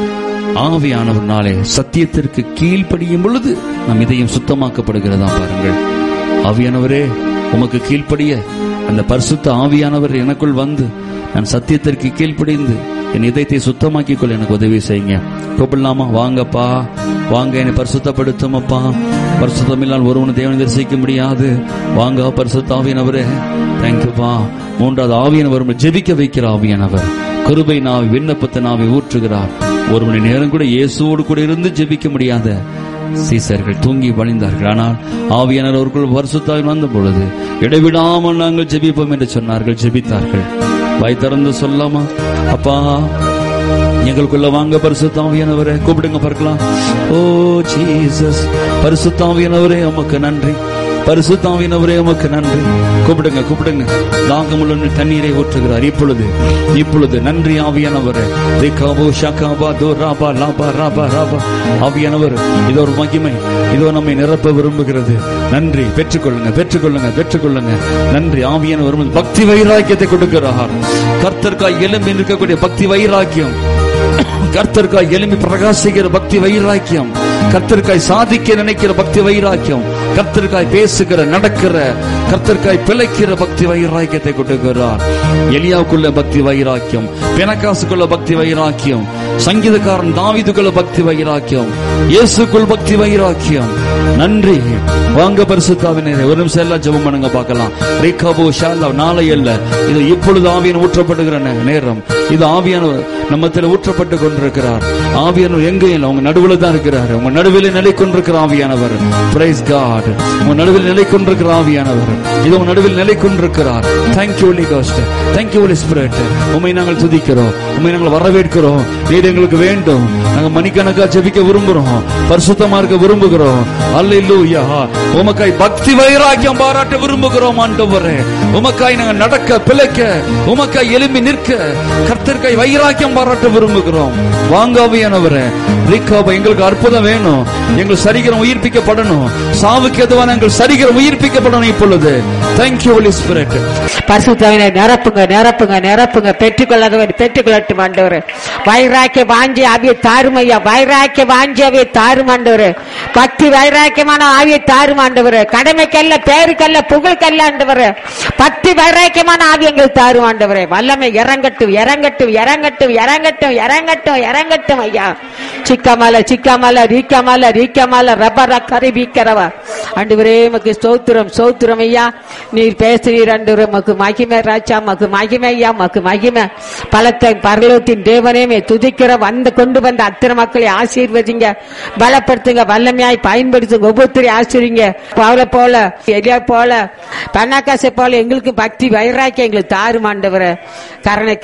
ஆவியானவர்னாலே சத்தியத்திற்கு கீழ்ப்படியும் பொழுது நம் இதயம் சுத்தமாக்கப்படுகிறதா பாருங்கள் ஆவியானவரே உமக்கு கீழ்ப்படிய அந்த பரிசுத்த ஆவியானவர் எனக்குள் வந்து நான் சத்தியத்திற்கு கீழ்ப்படிந்து என் இதயத்தை சுத்தமாக்கிக் கொள்ள எனக்கு உதவி செய்யுங்க கூப்பிடலாமா வாங்கப்பா வாங்க என்னை பரிசுத்தப்படுத்துமப்பா பரிசுத்தமில்லால் ஒருவனை தேவனை தரிசிக்க முடியாது வாங்க பரிசுத்த ஆவியானவரே தேங்க்யூப்பா மூன்றாவது ஆவியானவர் ஜெபிக்க வைக்கிற ஆவியானவர் கிருபை நாவி விண்ணப்பத்தை நாவி ஊற்றுகிறார் ஒரு மணி நேரம் கூட இயேசுவோடு கூட இருந்து ஜெபிக்க முடியாத சீசர்கள் தூங்கி வழிந்தார்கள் ஆனால் ஆவியானவர் அவர்கள் வருஷத்தால் வந்த பொழுது இடைவிடாமல் நாங்கள் ஜெபிப்போம் என்று சொன்னார்கள் ஜெபித்தார்கள் வாய் திறந்து சொல்லாமா அப்பா எங்களுக்குள்ள வாங்க பரிசுத்தாவியானவரே கூப்பிடுங்க பார்க்கலாம் ஓ ஜீசஸ் பரிசுத்தாவியானவரே உமக்கு நன்றி பரிசுத்தாவியானவரே உமக்கு நன்றி கூப்பிடுங்க கூப்பிடுங்க தாகமுள்ள தண்ணீரை ஊற்றுகிறார் இப்பொழுது இப்பொழுது நன்றி ஆவியானவரே திகாபோ ஷகாபா தோ ராபா லாபா ராபா ராபா ஆவியானவர் இது ஒரு மகிமை இதோ நம்மை நிரப்ப விரும்புகிறது நன்றி பெற்றுக்கொள்ளுங்க பெற்றுக்கொள்ளுங்க பெற்றுக்கொள்ளுங்க நன்றி ஆவியானவர் பக்தி வைராக்கியத்தை கொடுக்கிறார் கர்த்தர்காய் எலும்பி இருக்கக்கூடிய பக்தி வைராக்கியம் கர்த்தர்காய் எலும்பி பிரகாசிக்கிற பக்தி வைராக்கியம் கர்த்தர்காய் சாதிக்க நினைக்கிற பக்தி வைராக்கியம் கர்த்தர்காய் பேசுகிற நடக்கிற கர்த்தர்காய் பிழைக்கிற பக்தி வைராக்கியத்தை கொடுக்கிறார் எலியாவுக்குள்ள பக்தி வைராக்கியம் பெனகாசுக்குள்ள பக்தி வைராக்கியம் சங்கீதக்காரன் தாவிதுக்குள்ள பக்தி வைராக்கியம் இயேசுக்குள் பக்தி வைராக்கியம் நன்றி வாங்க பரிசுத்தாவினரே ஒரு நிமிஷம் எல்லாம் ஜெபம் பண்ணுங்க பார்க்கலாம் ரேகாபோ ஷாலா நாளை அல்ல இது இப்பொழுது ஆவியன் ஊற்றப்படுகிற நே- நேரம் இது ஆவியானவர் நம்மத்தில் ஊற்றப்பட்டு கொண்டிருக்கிறார் ஆவியானவர் எங்க இல்லை உங்க நடுவில் தான் இருக்கிறார் உங்க நடுவில் நிலை கொண்டிருக்கிற ஆவியானவர் பிரைஸ் காட் உங்க நடுவில் நிலை கொண்டிருக்கிற ஆவியானவர் இது உங்க நடுவில் நிலை கொண்டிருக்கிறார் தேங்க்யூ ஒலி காஸ்ட் தேங்க்யூ ஒலி ஸ்பிரிட் உண்மை நாங்கள் துதிக்கிறோம் உண்மை நாங்கள் வரவேற்கிறோம் நீர் எங்களுக்கு வேண்டும் நாங்கள் மணிக்கணக்கா ஜெபிக்க விரும்புகிறோம் பரிசுத்தமா இருக்க விரும்புகிறோம் அல்லேலூயா உமக்காய் பக்தி வைராக்கியம் பாராட்ட விரும்புகிறோம் ஆண்டவரே உமக்காய் நாங்கள் நடக்க பிழைக்க உமக்காய் எலும்பி நிற்க கர்த்தர்க்காய் வைராக்கியம் பாராட்ட விரும்புகிறோம் வாங்காவியானவரே ரீகாபா எங்களுக்கு அற்புதம் வேணும் எங்கள் சரீரம் உயிர்ப்பிக்கப்படணும் சாவுக்கு எதுவான எங்கள் சரீரம் உயிர்ப்பிக்கப்படணும் இப்பொழுது தேங்க்யூ ஹோலி ஸ்பிரிட் பரிசுத்தவனை நிரப்புங்க நிரப்புங்க நிரப்புங்க பெற்றுக்கொள்ளாதவர் பெற்றுக்கொள்ளட்டும் ஆண்டவர் வைராக்கிய வாஞ்சி ஆவியை தாரும் ஐயா வைராக்கிய வாஞ்சி ஆவியை தாரும் ஆண்டவர் பக்தி வைராக்கியமான ஆவியை தாரும் ஆண்டவர் கடமைக்கல்ல பேருக்கல்ல புகழ்க்கல்ல ஆண்டவர் பக்தி வைராக்கியமான ஆவி எங்கள் தாரும் ஆண்டவர் வல்லமை இறங்கட்டும் இறங்கட்டும் இறங்கட்டும் இறங்கட்டும் இறங்கட்டும் இறங்கட்டும் ஐயா சிக்கமல சிக்கமல ரீக்கமல ரீக்கமல ரப்பர கரி வீக்கிறவா ஆண்டவரே மக்கு ஸ்தோத்திரம் ஸ்தோத்திரம் ஐயா நீர் பேசுறீர் ஆண்டவரே மக்கு மகிமை ராஜா மக்கு மகிமை ஐயா மக்கு மகிமை பலத்தை பரலோகத்தின் தேவனே மே துதிக்கிற வந்து கொண்டு வந்த அத்தனை மக்களை ஆசீர்வதிங்க பலப்படுத்துங்க வல்லமையாய் பயன்படுத்துங்க ஒவ்வொருத்தரையும் ஆசிரிங்க பவுல போல எலியா போல பன்னாக்காசை போல எங்களுக்கு பக்தி வைராக்கி எங்களுக்கு தாரும் ஆண்டவரே கரணை கடலே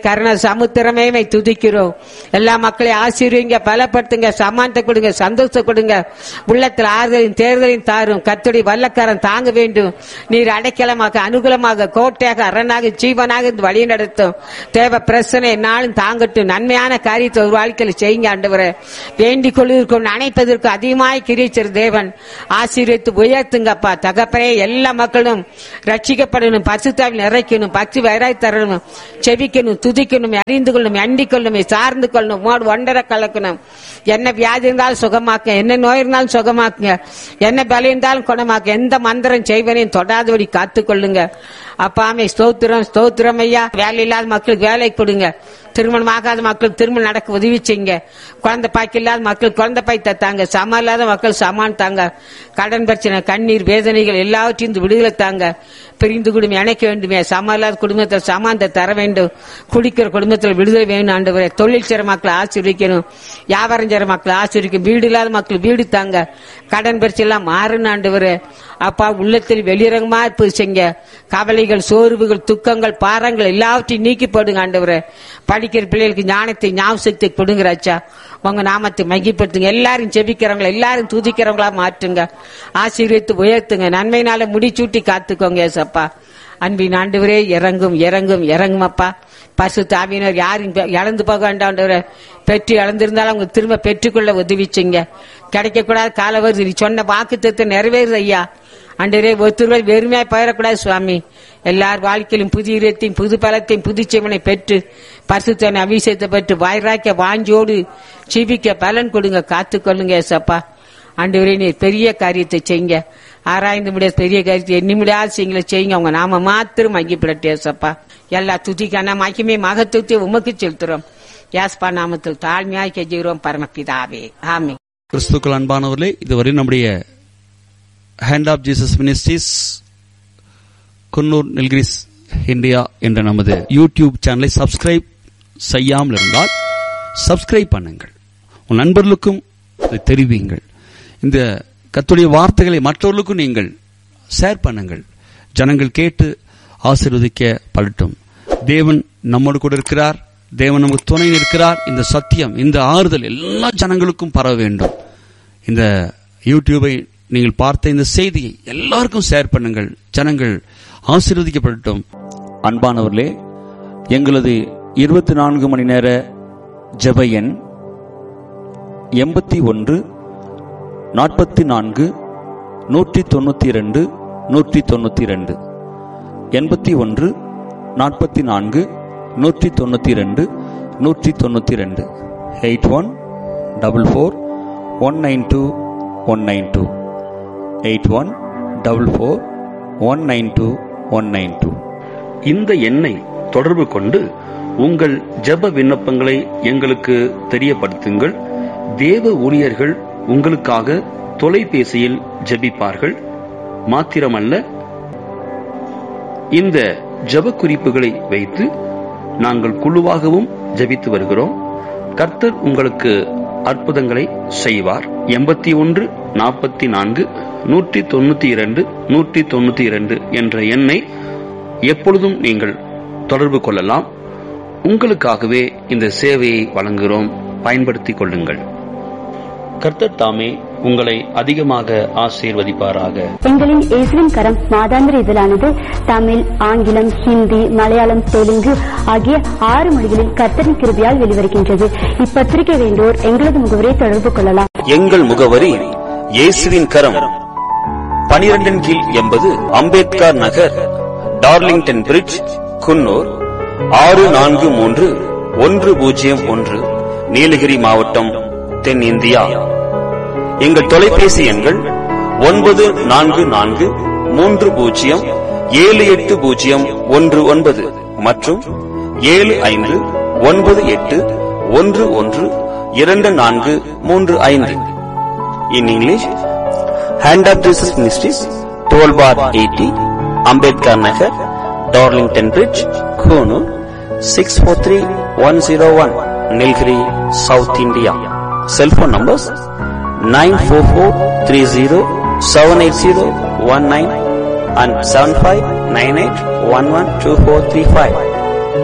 கருண சமுத்திரமே மை துதிக்கிறோம் எல்லா மக்களையும் ஆசீர்வீங்க பலப்படுத்துங்க சமானத்தை கொடுங்க சந்தோஷத்தை கொடுங்க உள்ளத்தில் ஆறுதலையும் தேர்தலையும் தாரும் கத்துடைய வல்லக்காரன் தாங்க வேண்டும் நீர் அடைக்கலமாக அனுகூலமாக கோட்டையாக அரணாக ஜீவனாக இருந்து வழி நடத்தும் தேவ பிரச்சனை நாளும் தாங்கட்டும் நன்மையான காரியத்தை ஒரு வாழ்க்கையில் செய்யுங்க ஆண்டவரே வேண்டிக் கொள்வதற்கும் அணைப்பதற்கும் அதிகமாய் கிரிச்சிரு தேவன் ஆசீர்வித்து உயர்த்துங்கப்பா தகப்பனே எல்லா மக்களும் ரட்சிக்கப்படணும் பசுத்தாவில் நிறைக்கணும் பக்தி வயராய் தரணும் செவிக்கணும் துதிக்கணும் அறிந்து கொள்ளணும் அண்டிக் கொள்ளணும் சார்ந்து கொள்ளணும் மோடு ஒன்றரை கலக்கணும் என்ன வியாதி இருந்தாலும் சுகமாக்க என்ன நோய் இருந்தாலும் சுகமாக்குங்க என்ன பலி இருந்தாலும் குணமாக்க எந்த மந்திரம் செய்வனையும் தொடாதபடி காத்துக்கொள்ளுங்க அப்பாமே ஸ்தோத்திரம் ஸ்தோத்திரம் ஐயா வேலை இல்லாத மக்களுக்கு வேலை கொடுங்க திருமணம் ஆகாத மக்களுக்கு திருமணம் நடக்க உதவி செய்யுங்க குழந்தை பாய்க்கு இல்லாத மக்கள் குழந்தை பாய் தத்தாங்க சம இல்லாத மக்கள் சமான் தாங்க கடன் பிரச்சனை கண்ணீர் வேதனைகள் எல்லாவற்றையும் இந்த விடுதலை தாங்க பிரிந்து குடும்பம் இணைக்க வேண்டுமே சம இல்லாத குடும்பத்தில் சமானத்தை தர வேண்டும் குடிக்கிற குடும்பத்தில் விடுதலை வேணும் ஆண்டவரே தொழில் செய்ற மக்களை ஆசீர்விக்கணும் வியாபாரம் செய்ற மக்களை ஆசீர்விக்கும் வீடு இல்லாத மக்கள் வீடு தாங்க கடன் பிரச்சனை எல்லாம் மாறுன்னு ஆண்டவரே அப்பா உள்ளத்தில் வெளிரங்கமா இருப்பது செய்ங்க கவலைகள் சோர்வுகள் துக்கங்கள் பாரங்கள் எல்லாவற்றையும் நீக்கி போடுங்க ஆண்டவரே படிக்கிற பிள்ளைகளுக்கு ஞானத்தை ஞாபகத்தை கொடுங்க ராச்சா உங்க நாமத்தை மகிப்படுத்துங்க எல்லாரும் செபிக்கிறவங்கள எல்லாரும் துதிக்கிறவங்களா மாற்றுங்க ஆசீர்வித்து உயர்த்துங்க நன்மையினால முடிச்சூட்டி காத்துக்கோங்க ஏசப்பா அன்பின் ஆண்டவரே இறங்கும் இறங்கும் இறங்கும் அப்பா பசு தாவியினர் யாரும் பெ- இழந்து போக வேண்டாண்டவரை பெற்று இழந்திருந்தாலும் அவங்க திரும்ப பெற்றுக்கொள்ள உதவிச்சிங்க கிடைக்கக்கூடாத கால வருது நீ சொன்ன வாக்கு நிறைவேறுது ஐயா அண்டரே ஒருத்தர் வெறுமையா போயிடக்கூடாது சுவாமி எல்லார் வாழ்க்கையிலும் புதிய இடத்தையும் புது பலத்தையும் புதுச்செவனை பெற்று பரிசுத்தனை அபிஷேகத்தை பெற்று வாய்ராக்க வாஞ்சோடு ஜீவிக்க பலன் கொடுங்க காத்துக்கொள்ளுங்க ஏசப்பா ஆண்டவரே நீர் பெரிய காரியத்தை செய்யுங்க ஆராய்ந்து முடியாத பெரிய காரியத்தை எண்ணி முடியாத செய்யுங்கள செய்யுங்க அவங்க நாம மாத்திரம் மகிப்பிடட்டே ஏசப்பா எல்லா துதிக்கான மகிமே மகத்துவத்தை உமக்கு செலுத்துறோம் யாஸ்பா நாமத்தில் தாழ்மையாய் கெஞ்சுகிறோம் பரமபிதாவே ஆமே கிறிஸ்துக்கள் அன்பானவர்களே இதுவரை நம்முடைய hand of Jesus ministries Coonoor Nilgiris India என்ற நமது யூடியூப் சேனலை சப்ஸ்கிரைப் செய்யாமல் இருந்தால் சப்ஸ்கிரைப் பண்ணுங்கள் உன் நண்பர்களுக்கும் இதை தெரிவியுங்கள் இந்த கத்துடைய வார்த்தைகளை மற்றவர்களுக்கும் நீங்கள் ஷேர் பண்ணுங்கள் ஜனங்கள் கேட்டு ஆசீர்வதிக்க படட்டும் தேவன் நம்மோடு கூட இருக்கிறார் தேவன் நமக்கு துணை இருக்கிறார் இந்த சத்தியம் இந்த ஆறுதல் எல்லா ஜனங்களுக்கும் பரவ வேண்டும் இந்த யூடியூபை நீங்கள் பார்த்த இந்த செய்தியை எல்லாருக்கும் ஷேர் பண்ணுங்கள் ஜனங்கள் ஆசீர்வதிக்கப்படட்டும் அன்பானவர்களே எங்களது இருபத்தி நான்கு மணி நேர ஜெப எண் எண்பத்தி ஒன்று நாற்பத்தி நான்கு நூற்றி தொண்ணூற்றி இரண்டு நூற்றி தொண்ணூற்றி ரெண்டு எண்பத்தி ஒன்று நாற்பத்தி நான்கு நூற்றி தொண்ணூற்றி ரெண்டு நூற்றி தொண்ணூற்றி ரெண்டு eight one double four one nine two one nine two eight one double four one nine two one nine two இந்த எண்ணை தொடர்பு கொண்டு உங்கள் ஜெப விண்ணப்பங்களை எங்களுக்கு தெரியப்படுத்துங்கள் தேவ ஊழியர்கள் உங்களுக்காக தொலைபேசியில் ஜெபிப்பார்கள் மாத்திரமல்ல இந்த ஜெப குறிப்புகளை வைத்து நாங்கள் குழுவாகவும் ஜெபித்து வருகிறோம் கர்த்தர் உங்களுக்கு அற்புதங்களை செய்வார் எண்பத்தி ஒன்று நாற்பத்தி நான்கு நூற்றி தொண்ணூத்தி இரண்டு நூற்றி தொண்ணூத்தி இரண்டு என்ற எண்ணை எப்பொழுதும் நீங்கள் தொடர்பு கொள்ளலாம் உங்களுக்காகவே இந்த சேவையை வழங்குகிறோம் பயன்படுத்திக் கொள்ளுங்கள் கர்த்தர் தாமே உங்களை அதிகமாக ஆசீர்வதிப்பாராக எங்களின் இயேசுவின் கரம் மாதாந்திர இதழானது தமிழ் ஆங்கிலம் ஹிந்தி மலையாளம் தெலுங்கு ஆகிய ஆறு மொழிகளில் கர்த்தரின் கிருபையால் வெளிவருகின்றது இப்பத்திரிகை வேண்டோர் எங்களது முகவரை தொடர்பு கொள்ளலாம் எங்கள் முகவரி இயேசுவின் கரம் பனிரெண்டின் கீழ் எண்பது அம்பேத்கர் நகர் டார்லிங்டன் பிரிட்ஜ் குன்னூர் ஆறு நான்கு மூன்று ஒன்று பூஜ்ஜியம் ஒன்று நீலகிரி மாவட்டம் தென் இந்தியா எங்கள் தொலைபேசி எண்கள் ஒன்பது நான்கு நான்கு மூன்று பூஜ்ஜியம் ஏழு எட்டு பூஜ்ஜியம் ஒன்று ஒன்பது மற்றும் ஏழு ஐந்து ஒன்பது எட்டு ஒன்று ஒன்று இரண்டு நான்கு மூன்று ஐந்து in English hand of Jesus ministries twelve bar eighty Ambedkar Nagar Darlington bridge Coonoor six four three one zero one Nilgiri South India cellphone numbers nine four four three zero seven eight zero one nine and seven five nine eight one one two four three five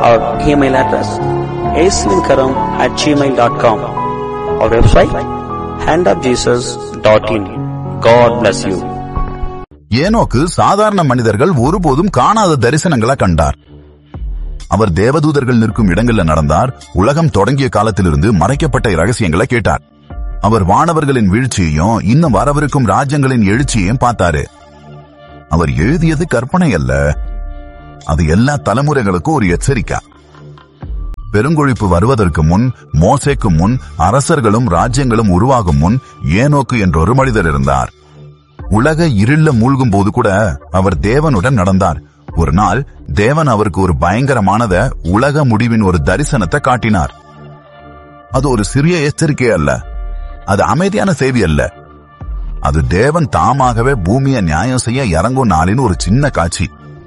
our email address aswinkaram at gmail.com. Our website handofjesus.in. God bless you. ஏனோக்கு சாதாரண மனிதர்கள் ஒருபோதும் காணாத தரிசனங்களை கண்டார் அவர் தேவதூதர்கள் நிற்கும் இடங்கள்ல நடந்தார் உலகம் தொடங்கிய காலத்திலிருந்து மறைக்கப்பட்ட ரகசியங்களை கேட்டார் அவர் வானவர்களின் வீழ்ச்சியையும் இன்னும் வரவிருக்கும் ராஜ்யங்களின் எழுச்சியையும் பார்த்தாரு அவர் எழுதியது கற்பனை அல்ல அது எல்லா தலைமுறைகளுக்கும் ஒரு எச்சரிக்கை பெருங்கொழிப்பு வருவதற்கு முன் மோசேக்கு முன் அரசர்களும் ராஜ்யங்களும் உருவாகும் முன் ஏனோக்கு என்ற ஒரு மனிதர் இருந்தார் உலக இருள மூழ்கும் போது கூட அவர் தேவனுடன் நடந்தார் ஒரு நாள் தேவன் அவருக்கு ஒரு பயங்கரமானத உலக முடிவின் ஒரு தரிசனத்தை காட்டினார் அது ஒரு சிறிய எச்சரிக்கை அல்ல அது அமைதியான செய்தி அல்ல அது தேவன் தாமாகவே பூமியை நியாயம் செய்ய இறங்கும் நாளின் ஒரு சின்ன காட்சி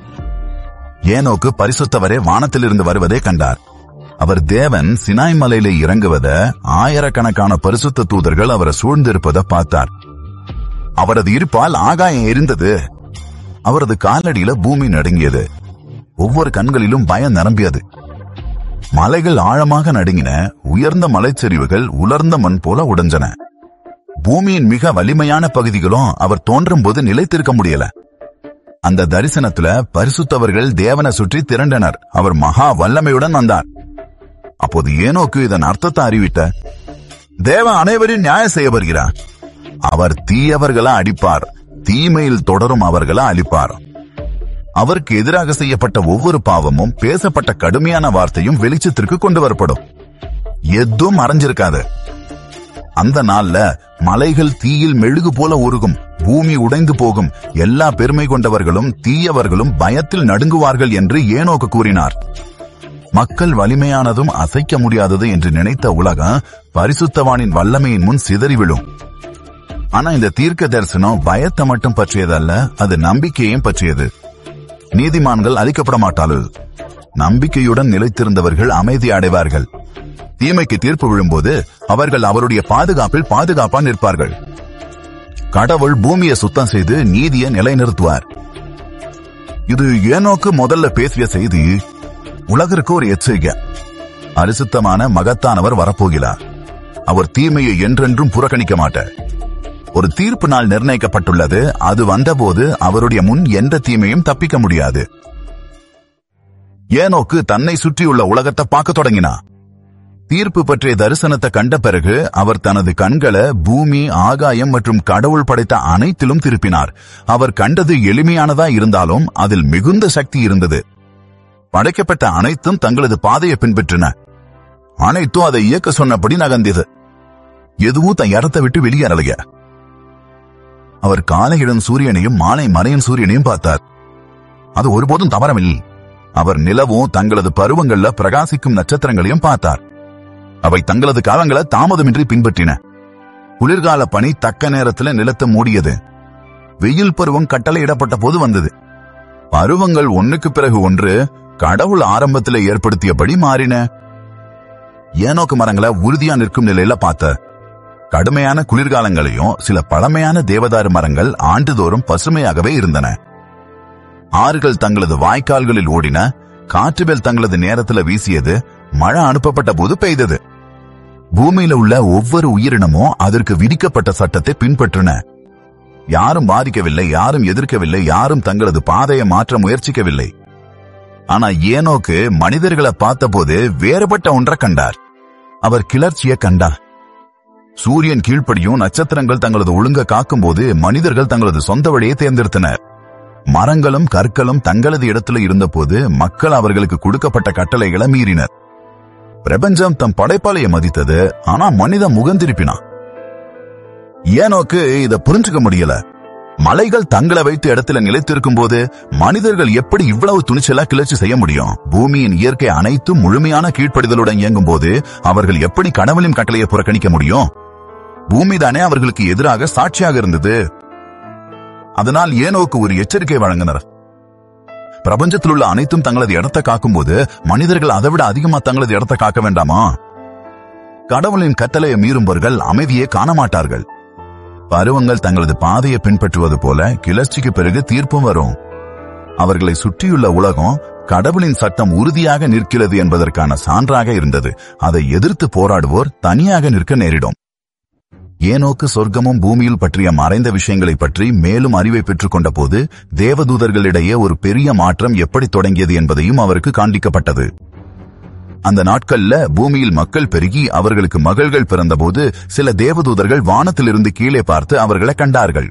ஏனோக்கு பரிசுத்தவரே வானத்திலிருந்து வருவதை கண்டார் அவர் தேவன் சினாய் மலையில இறங்குவத ஆயிரக்கணக்கான பரிசுத்த தூதர்கள் அவரை சூழ்ந்திருப்பதை பார்த்தார் அவரது இருப்பால் ஆகாயம் எரிந்தது அவரது காலடியில பூமி நடுங்கியது ஒவ்வொரு கண்களிலும் பயம் நிரம்பியது மலைகள் ஆழமாக நடுங்கின உயர்ந்த மலைச்சரிவுகள் உலர்ந்த மண் போல உடைஞ்சன பூமியின் மிக வலிமையான பகுதிகளும் அவர் தோன்றும் போது நிலைத்திருக்க முடியல அந்த தரிசனத்துல பரிசுத்தவர்கள் தேவனை சுற்றி திரண்டனர் அவர் மகா வல்லமையுடன் வந்தார் அப்போது ஏனோக்கு இதன் அர்த்தத்தை அறிவித்த தேவன் அனைவரையும் நியாயம் செய்ய வருகிறார் அவர் தீயவர்களை அடிப்பார் தீமையில் தொடரும் அவர்களை அழிப்பார் அவருக்கு எதிராக செய்யப்பட்ட ஒவ்வொரு பாவமும் பேசப்பட்ட கடுமையான வார்த்தையும் வெளிச்சத்திற்கு கொண்டு வரப்படும் எதுவும் மறைஞ்சிருக்காது அந்த நாள்ல மலைகள் தீயில் மெழுகு போல உருகும் பூமி உடைந்து போகும் எல்லா பெருமை கொண்டவர்களும் தீயவர்களும் பயத்தில் நடுங்குவார்கள் என்று ஏனோக்கு கூறினார் மக்கள் வலிமையானதும் அசைக்க முடியாதது என்று நினைத்த உலகம் பரிசுத்தவானின் வல்லமையின் முன் சிதறி விழும் ஆனா இந்த தீர்க்க தரிசனம் பயத்தை மட்டும் பற்றியதல்ல அது நம்பிக்கையையும் பற்றியது நீதிமான்கள் அழிக்கப்பட மாட்டார்கள் நம்பிக்கையுடன் நிலைத்திருந்தவர்கள் அமைதி அடைவார்கள் தீமைக்கு தீர்ப்பு விழும்போது அவர்கள் அவருடைய பாதுகாப்பில் பாதுகாப்பா நிற்பார்கள் கடவுள் பூமியை சுத்தம் செய்து நீதியை நிலைநிறுத்துவார் இது ஏனோக்கு முதல்ல பேசிய செய்தி உலகிற்கு ஒரு எச்சரிக்கை அரிசுத்தமான மகத்தானவர் வரப்போகிறார் அவர் தீமையை என்றென்றும் புறக்கணிக்க மாட்டார் ஒரு தீர்ப்பு நாள் நிர்ணயிக்கப்பட்டுள்ளது அது வந்தபோது அவருடைய முன் எந்த தீமையும் தப்பிக்க முடியாது ஏனோக்கு தன்னை சுற்றியுள்ள உலகத்தை பார்க்க தொடங்கினா தீர்ப்பு பற்றிய தரிசனத்தை கண்ட பிறகு அவர் தனது கண்களை பூமி ஆகாயம் மற்றும் கடவுள் படைத்த அனைத்திலும் திருப்பினார் அவர் கண்டது எளிமையானதா இருந்தாலும் அதில் மிகுந்த சக்தி இருந்தது படைக்கப்பட்ட அனைத்தும் தங்களது பாதையை பின்பற்றின அனைத்தும் அதை இயக்க சொன்னபடி நகர்ந்தது எதுவும் தன் இடத்தை விட்டு வெளியேறலைய அவர் காலை இடம் சூரியனையும் மாலை மறையும் சூரியனையும் பார்த்தார் அது ஒருபோதும் தவறமில்லை அவர் நிலவும் தங்களது பருவங்கள்ல பிரகாசிக்கும் நட்சத்திரங்களையும் பார்த்தார் அவை தங்களது காலங்களை தாமதமின்றி பின்பற்றின குளிர்கால பனி தக்க நேரத்துல நிலத்தை மூடியது வெயில் பருவம் கட்டளையிடப்பட்ட போது வந்தது பருவங்கள் ஒன்னுக்கு பிறகு ஒன்று கடவுள் ஆரம்பத்தில் ஏற்படுத்தியபடி மாறின ஏனோக்கு மரங்களை உறுதியா நிற்கும் நிலையில பார்த்த கடுமையான குளிர்காலங்களையும் சில பழமையான தேவதாரு மரங்கள் ஆண்டுதோறும் பசுமையாகவே இருந்தன ஆறுகள் தங்களது வாய்க்கால்களில் ஓடின காற்றுவேல் தங்களது நேரத்துல வீசியது மழை அனுப்பப்பட்ட போது பெய்தது பூமியில உள்ள ஒவ்வொரு உயிரினமும் அதற்கு விதிக்கப்பட்ட சட்டத்தை பின்பற்றின யாரும் பாதிக்கவில்லை யாரும் எதிர்க்கவில்லை யாரும் தங்களது பாதையை மாற்ற முயற்சிக்கவில்லை ஆனா ஏனோக்கு மனிதர்களை பார்த்தபோது வேறுபட்ட ஒன்றை கண்டார் அவர் கிளர்ச்சியை கண்டார் சூரியன் கீழ்ப்படியும் நட்சத்திரங்கள் தங்களது ஒழுங்க காக்கும்போது மனிதர்கள் தங்களது சொந்த வழியை தேர்ந்தெடுத்தனர் மரங்களும் கற்களும் தங்களது இடத்துல இருந்தபோது மக்கள் அவர்களுக்கு கொடுக்கப்பட்ட கட்டளைகளை மீறினர் பிரபஞ்சம் தம் படைப்பாளைய மதித்தது ஆனா மனிதன் முகந்திருப்பினான் ஏனோக்கு இத புரிஞ்சுக்க முடியல மலைகள் தங்களை வைத்த இடத்துல நிலைத்திருக்கும் போது மனிதர்கள் எப்படி இவ்வளவு துணிச்சலா கிளர்ச்சி செய்ய முடியும் பூமியின் இயற்கை அனைத்தும் முழுமையான கீழ்ப்படிதலுடன் இயங்கும் போது அவர்கள் எப்படி கடவுளின் கட்டளையை புறக்கணிக்க முடியும் பூமி தானே அவர்களுக்கு எதிராக சாட்சியாக இருந்தது அதனால் ஏனோக்கு ஒரு எச்சரிக்கை வழங்கினர் பிரபஞ்சத்தில் உள்ள அனைத்தும் தங்களது இடத்தை காக்கும்போது மனிதர்கள் அதைவிட அதிகமா தங்களது இடத்தை காக்க வேண்டாமா கடவுளின் கட்டளையை மீறும்பவர்கள் அமைதியை காண மாட்டார்கள் பருவங்கள் தங்களது பாதையை பின்பற்றுவது போல கிளர்ச்சிக்கு பிறகு தீர்ப்பும் வரும் அவர்களை சுற்றியுள்ள உலகம் கடவுளின் சட்டம் உறுதியாக நிற்கிறது என்பதற்கான சான்றாக இருந்தது அதை எதிர்த்து போராடுவோர் தனியாக நிற்க நேரிடும் ஏனோக்கு சொர்க்கமும் பூமியில் பற்றிய மறைந்த விஷயங்களை பற்றி மேலும் அறிவை பெற்றுக் கொண்ட போது தேவதூதர்களிடையே ஒரு பெரிய மாற்றம் எப்படி தொடங்கியது என்பதையும் அவருக்கு காண்பிக்கப்பட்டது அந்த நாட்கள்ல பூமியில் மக்கள் பெருகி அவர்களுக்கு மகள்கள் பிறந்தபோது சில தேவதூதர்கள் வானத்திலிருந்து கீழே பார்த்து அவர்களை கண்டார்கள்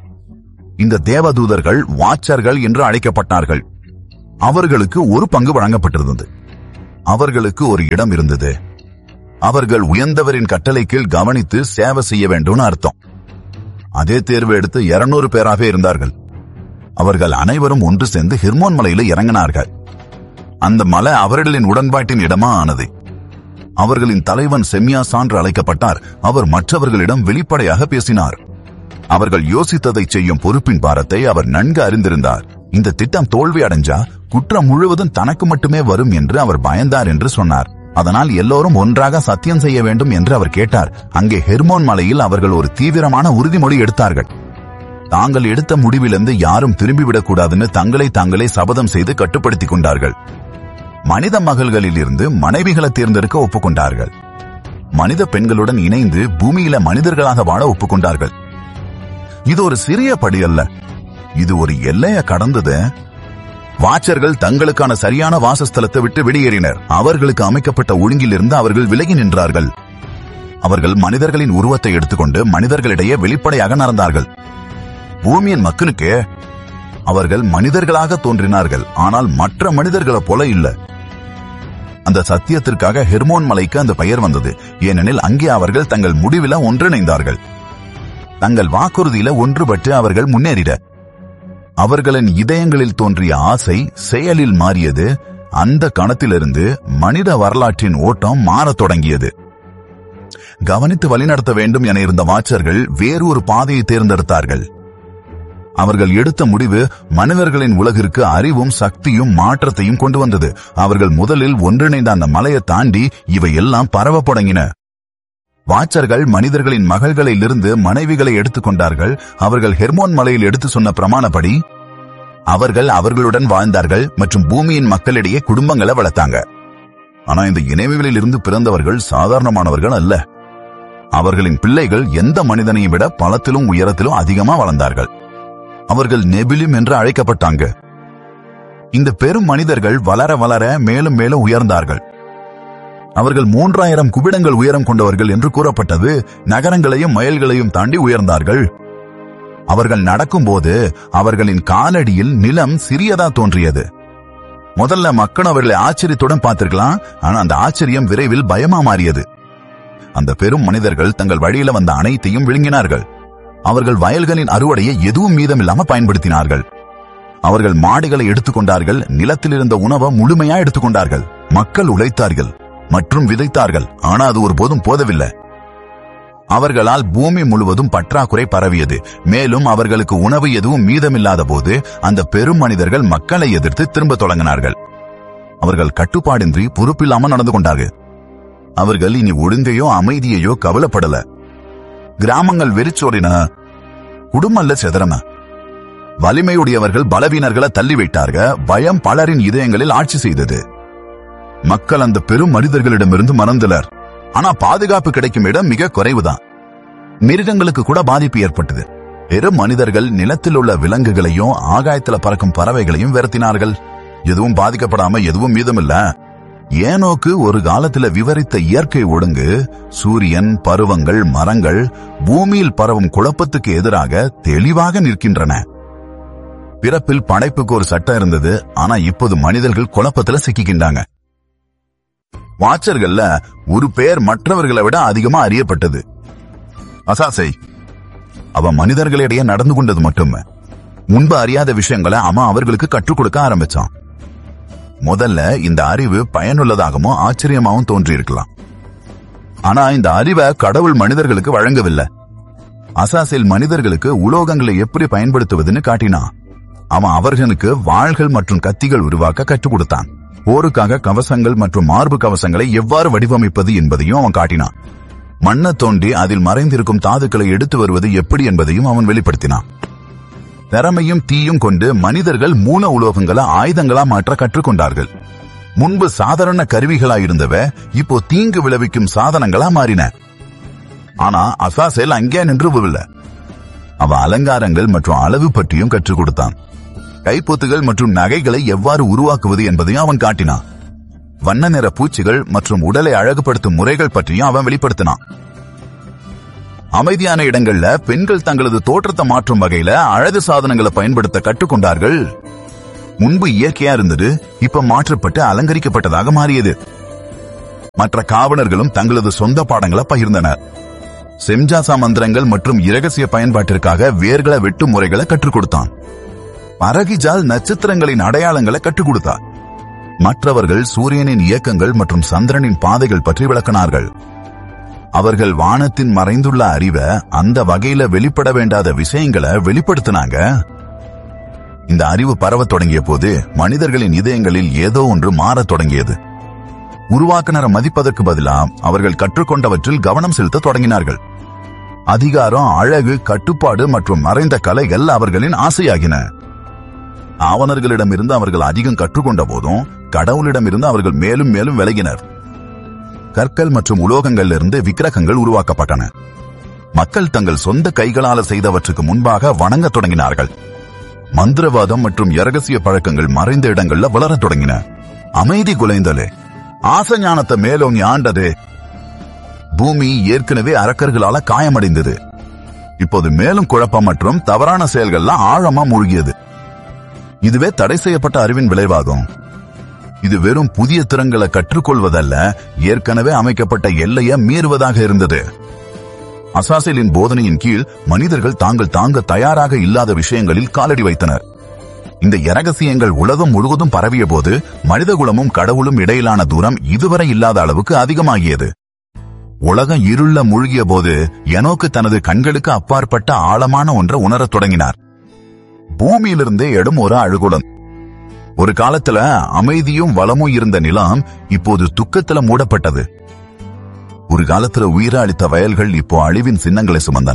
இந்த தேவதூதர்கள் வாச்சர்கள் என்று அழைக்கப்பட்டார்கள் அவர்களுக்கு ஒரு பங்கு வழங்கப்பட்டிருந்தது அவர்களுக்கு ஒரு இடம் இருந்தது அவர்கள் உயர்ந்தவரின் கட்டளை கீழ் கவனித்து சேவை செய்ய வேண்டும்னு அர்த்தம் அதே தேர்வு எடுத்து இருநூறு பேராக இருந்தார்கள் அவர்கள் அனைவரும் ஒன்று சேர்ந்து ஹிர்மோன் மலையில இறங்கினார்கள் அந்த மலை அவர்களின் உடன்பாட்டின் இடமா ஆனது அவர்களின் தலைவன் செம்யா சான்று அழைக்கப்பட்டார் அவர் மற்றவர்களிடம் வெளிப்படையாக பேசினார் அவர்கள் யோசித்ததை செய்யும் பொறுப்பின் பாரத்தை அவர் நன்கு அறிந்திருந்தார் இந்த திட்டம் தோல்வி அடைஞ்சா குற்றம் முழுவதும் தனக்கு மட்டுமே வரும் என்று அவர் பயந்தார் என்று சொன்னார் அதனால் எல்லோரும் ஒன்றாக சத்தியம் செய்ய வேண்டும் என்று அவர் கேட்டார் அங்கே ஹெர்மோன் மலையில் அவர்கள் ஒரு தீவிரமான உறுதிமொழி எடுத்தார்கள் தாங்கள் எடுத்த முடிவிலிருந்து யாரும் திரும்பிவிடக் கூடாதுன்னு தங்களை தாங்களே சபதம் செய்து கட்டுப்படுத்திக் கொண்டார்கள் மனித மகள்களில் இருந்து மனைவிகளை தேர்ந்தெடுக்க ஒப்புக்கொண்டார்கள் மனித பெண்களுடன் இணைந்து பூமியில மனிதர்களாக வாழ ஒப்புக்கொண்டார்கள் இது ஒரு சிறிய படி அல்ல இது ஒரு எல்லைய கடந்தது வாச்சர்கள் தங்களுக்கான சரியான வாசஸ்தலத்தை விட்டு வெளியேறினர் அவர்களுக்கு அமைக்கப்பட்ட ஒழுங்கிலிருந்து அவர்கள் விலகி நின்றார்கள் அவர்கள் மனிதர்களின் உருவத்தை எடுத்துக்கொண்டு மனிதர்களிடையே வெளிப்படையாக நடந்தார்கள் பூமியின் மக்களுக்கு அவர்கள் மனிதர்களாக தோன்றினார்கள் ஆனால் மற்ற மனிதர்களைப் போல இல்ல அந்த சத்தியத்திற்காக ஹெர்மோன் மலைக்கு அந்த பெயர் வந்தது ஏனெனில் அங்கே அவர்கள் தங்கள் முடிவில ஒன்றிணைந்தார்கள் தங்கள் வாக்குறுதியில ஒன்றுபட்டு அவர்கள் முன்னேறிட அவர்களின் இதயங்களில் தோன்றிய ஆசை செயலில் மாறியது அந்த கணத்திலிருந்து மனித வரலாற்றின் ஓட்டம் மாறத் தொடங்கியது கவனித்து வழிநடத்த வேண்டும் என இருந்த வாச்சர்கள் வேறு ஒரு பாதையை தேர்ந்தெடுத்தார்கள் அவர்கள் எடுத்த முடிவு மனிதர்களின் உலகிற்கு அறிவும் சக்தியும் மாற்றத்தையும் கொண்டு வந்தது அவர்கள் முதலில் ஒன்றிணைந்த அந்த மலையை தாண்டி இவை எல்லாம் பரவப் தொடங்கின வாச்சர்கள் மனிதர்களின் மகள்களிலிருந்து மனைவிகளை எடுத்துக்கொண்டார்கள் அவர்கள் ஹெர்மோன் மலையில் எடுத்து சொன்ன பிரமாணப்படி அவர்கள் அவர்களுடன் வாழ்ந்தார்கள் மற்றும் பூமியின் மக்களிடையே குடும்பங்களை வளர்த்தாங்க ஆனா இந்த இணைவுகளில் இருந்து பிறந்தவர்கள் சாதாரணமானவர்கள் அல்ல அவர்களின் பிள்ளைகள் எந்த மனிதனையும் விட பலத்திலும் உயரத்திலும் அதிகமா வளர்ந்தார்கள் அவர்கள் நெபிலிம் என்று அழைக்கப்பட்டாங்க இந்த பெரும் மனிதர்கள் வளர வளர மேலும் மேலும் உயர்ந்தார்கள் அவர்கள் மூன்றாயிரம் குபிடங்கள் உயரம் கொண்டவர்கள் என்று கூறப்பட்டது நகரங்களையும் மயல்களையும் தாண்டி உயர்ந்தார்கள் அவர்கள் நடக்கும்போது அவர்களின் காலடியில் நிலம் சிறியதா தோன்றியது முதல்ல மக்கள் அவர்களை ஆச்சரியத்துடன் பார்த்திருக்கலாம் ஆனா அந்த ஆச்சரியம் விரைவில் பயமா மாறியது அந்த பெரும் மனிதர்கள் தங்கள் வழியில வந்த அனைத்தையும் விழுங்கினார்கள் அவர்கள் வயல்களின் அறுவடையை எதுவும் மீதமில்லாம பயன்படுத்தினார்கள் அவர்கள் மாடுகளை எடுத்துக்கொண்டார்கள் நிலத்தில் இருந்த உணவை முழுமையா எடுத்துக்கொண்டார்கள் மக்கள் உழைத்தார்கள் மற்றும் விதைத்தார்கள் ஆனா அது ஒருபோதும் போதவில்லை அவர்களால் பூமி முழுவதும் பற்றாக்குறை பரவியது மேலும் அவர்களுக்கு உணவு எதுவும் மீதமில்லாத போது அந்த பெரும் மனிதர்கள் மக்களை எதிர்த்து திரும்ப தொடங்கினார்கள் அவர்கள் கட்டுப்பாடின்றி பொறுப்பில்லாம நடந்து கொண்டார்கள் அவர்கள் இனி ஒழுங்கையோ அமைதியையோ கவலைப்படல கிராமங்கள் வெறிச்சோறின குடும்பல்ல செதறன வலிமையுடையவர்கள் பலவீனர்களை தள்ளி வைத்தார்க பயம் பலரின் இதயங்களில் ஆட்சி செய்தது மக்கள் அந்த பெரும் மனிதர்களிடமிருந்து மறந்தனர் ஆனா பாதுகாப்பு கிடைக்கும் இடம் மிக குறைவுதான் மிருகங்களுக்கு கூட பாதிப்பு ஏற்பட்டது பெரும் மனிதர்கள் நிலத்தில் உள்ள விலங்குகளையும் ஆகாயத்துல பறக்கும் பறவைகளையும் வெறுத்தினார்கள் எதுவும் பாதிக்கப்படாம எதுவும் மீதமில்ல ஏனோக்கு ஒரு காலத்துல விவரித்த இயற்கை ஒழுங்கு சூரியன் பருவங்கள் மரங்கள் பூமியில் பரவும் குழப்பத்துக்கு எதிராக தெளிவாக நிற்கின்றன பிறப்பில் படைப்புக்கு ஒரு சட்டம் இருந்தது ஆனா இப்போது மனிதர்கள் குழப்பத்துல சிக்கிக்கின்றாங்க வாச்சர்கள்ல ஒரு பேர் மற்றவர்களை விட அதிகமா அறியப்பட்டது அசாசை அவன் மனிதர்களிடையே நடந்து கொண்டது மட்டுமே முன்பு அறியாத விஷயங்களை அவன் அவர்களுக்கு கற்றுக் கொடுக்க ஆரம்பிச்சான் முதல்ல இந்த அறிவு பயனுள்ளதாகவும் ஆச்சரியமாகவும் தோன்றியிருக்கலாம் ஆனா இந்த அறிவை கடவுள் மனிதர்களுக்கு வழங்கவில்லை அசாசில் மனிதர்களுக்கு உலோகங்களை எப்படி பயன்படுத்துவதுன்னு காட்டினான் அவன் அவர்களுக்கு வாள்கள் மற்றும் கத்திகள் உருவாக்க கற்றுக் கொடுத்தான் போருக்காக கவசங்கள் மற்றும் மார்பு கவசங்களை எவ்வாறு வடிவமைப்பது என்பதையும் அவன் காட்டினான் மண்ணை தோண்டி அதில் மறைந்திருக்கும் தாதுக்களை எடுத்து வருவது எப்படி என்பதையும் அவன் வெளிப்படுத்தினான் திறமையும் தீயும் கொண்டு மனிதர்கள் மூல உலோகங்களை ஆயுதங்களா மாற்ற கற்றுக்கொண்டார்கள் முன்பு சாதாரண கருவிகளா இருந்தவ இப்போ தீங்கு விளைவிக்கும் சாதனங்களா மாறின ஆனா அசாசேல் அங்கே நின்று விடல அவ அலங்காரங்கள் மற்றும் அளவு பற்றியும் கற்றுக் கொடுத்தான் கைப்பொத்துகள் மற்றும் நகைகளை எவ்வாறு உருவாக்குவது என்பதையும் அவன் காட்டினான் வண்ண நிற பூச்சிகள் மற்றும் உடலை அழகுபடுத்தும் முறைகள் பற்றியும் அவன் வெளிப்படுத்தினான் அமைதியான இடங்கள்ல பெண்கள் தங்களது தோற்றத்தை மாற்றும் வகையில அழகு சாதனங்களை பயன்படுத்த கற்றுக்கொண்டார்கள் முன்பு இயற்கையா இருந்தது இப்ப மாற்றப்பட்டு அலங்கரிக்கப்பட்டதாக மாறியது மற்ற காவலர்களும் தங்களது சொந்த பாடங்களை பகிர்ந்தனர் செம்ஜாசா மந்திரங்கள் மற்றும் இரகசிய பயன்பாட்டிற்காக வேர்களை வெட்டும் முறைகளை கற்றுக் கொடுத்தான் பரகிஜால் நட்சத்திரங்களின் அடையாளங்களை கற்றுக் கொடுத்தார் மற்றவர்கள் சூரியனின் இயக்கங்கள் மற்றும் சந்திரனின் பாதைகள் பற்றி விளக்கினார்கள் அவர்கள் வானத்தின் மறைந்துள்ள அறிவை அந்த வகையில வெளிப்பட வேண்டாத விஷயங்களை வெளிப்படுத்தினாங்க இந்த அறிவு பரவத் தொடங்கிய போது மனிதர்களின் இதயங்களில் ஏதோ ஒன்று மாறத் தொடங்கியது உருவாக்குனரை மதிப்பதற்கு பதிலா அவர்கள் கற்றுக்கொண்டவற்றில் கவனம் செலுத்த தொடங்கினார்கள் அதிகாரம் அழகு கட்டுப்பாடு மற்றும் மறைந்த கலைகள் அவர்களின் ஆசையாகின ஆவணர்களிடமிருந்து அவர்கள் அதிகம் கற்றுக்கொண்ட போதும் கடவுளிடமிருந்து அவர்கள் மேலும் மேலும் விலகினர் கற்கள் மற்றும் உலோகங்களிலிருந்து விக்கிரகங்கள் உருவாக்கப்பட்டன மக்கள் தங்கள் சொந்த கைகளால செய்தவற்றுக்கு முன்பாக வணங்கத் தொடங்கினார்கள் மந்திரவாதம் மற்றும் இரகசிய பழக்கங்கள் மறைந்த இடங்கள்ல வளரத் தொடங்கின அமைதி குலைந்தலே ஆச ஞானத்தை மேலோங்கி ஆண்டது பூமி ஏற்கனவே அரக்கர்களால காயமடைந்தது இப்போது மேலும் குழப்பம் மற்றும் தவறான செயல்கள்லாம் ஆழமா மூழ்கியது இதுவே தடை செய்யப்பட்ட அறிவின் விளைவாகும் இது வெறும் புதிய திறன்களை கற்றுக்கொள்வதல்ல ஏற்கனவே அமைக்கப்பட்ட எல்லையை மீறுவதாக இருந்தது அசாசேலின் போதனையின் கீழ் மனிதர்கள் தாங்கள் தாங்க தயாராக இல்லாத விஷயங்களில் காலடி வைத்தனர் இந்த இரகசியங்கள் உலகம் முழுவதும் பரவிய போது மனிதகுலமும் கடவுளும் இடையிலான தூரம் இதுவரை இல்லாத அளவுக்கு அதிகமாகியது உலகம் இருள மூழ்கிய போது எனோக்கு தனது கண்களுக்கு அப்பாற்பட்ட ஆழமான ஒன்றை உணரத் தொடங்கினார் பூமியிலிருந்தே எடும் ஒரு அழுகுலம் ஒரு காலத்துல அமைதியும் வளமும் இருந்த நிலம் இப்போது துக்கத்துல மூடப்பட்டது ஒரு காலத்துல உயிரை அளித்த வயல்கள் இப்போ அழிவின் சின்னங்களை சுமந்தன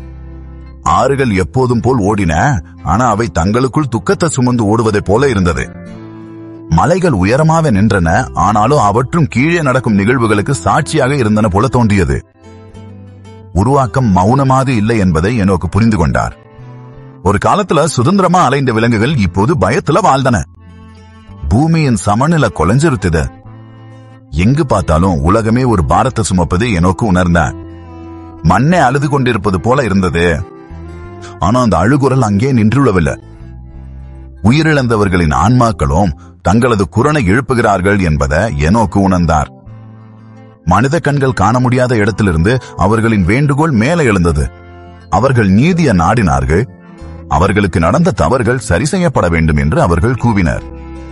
ஆறுகள் எப்போதும் போல் ஓடின ஆனா அவை தங்களுக்குள் துக்கத்தை சுமந்து ஓடுவதைப் போல இருந்தது மலைகள் உயரமாக நின்றன ஆனாலும் அவற்றும் கீழே நடக்கும் நிகழ்வுகளுக்கு சாட்சியாக இருந்தன போல தோன்றியது உருவாக்கம் மௌனமாக இல்லை என்பதை எனக்கு புரிந்து கொண்டார் ஒரு காலத்துல சுதந்திரமா அலைந்த விலங்குகள் இப்போது பயத்துல வாழ்ந்தன பூமியின் சமநிலை கொலைஞ்சிருத்தது எங்கு பார்த்தாலும் உலகமே ஒரு பாரத்தை சுமப்பது எனக்கு உணர்ந்த மண்ணே அழுது கொண்டிருப்பது போல இருந்தது ஆனா அந்த அழுகுரல் அங்கே நின்றுள்ளவில்லை உயிரிழந்தவர்களின் ஆன்மாக்களும் தங்களது குரனை எழுப்புகிறார்கள் என்பதை எனோக்கு உணர்ந்தார் மனித கண்கள் காண முடியாத இடத்திலிருந்து அவர்களின் வேண்டுகோள் மேலே எழுந்தது அவர்கள் நீதிய நாடினார்கள் அவர்களுக்கு நடந்த தவறுகள் சரி செய்யப்பட வேண்டும் என்று அவர்கள் கூவினர்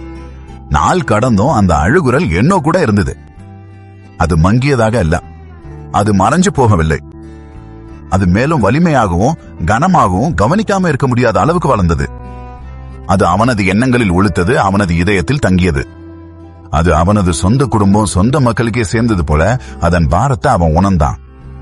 நாள் கடந்தும் அந்த அழுகுரல் என்னோ கூட இருந்தது அது மங்கியதாக அல்ல அது மறைஞ்சு போகவில்லை அது மேலும் வலிமையாகவும் கனமாகவும் கவனிக்காம இருக்க முடியாத அளவுக்கு வளர்ந்தது அது அவனது எண்ணங்களில் ஒழுத்தது அவனது இதயத்தில் தங்கியது அது அவனது சொந்த குடும்பம் சொந்த மக்களுக்கே சேர்ந்தது போல அதன் பாரத்தை அவன் உணர்ந்தான்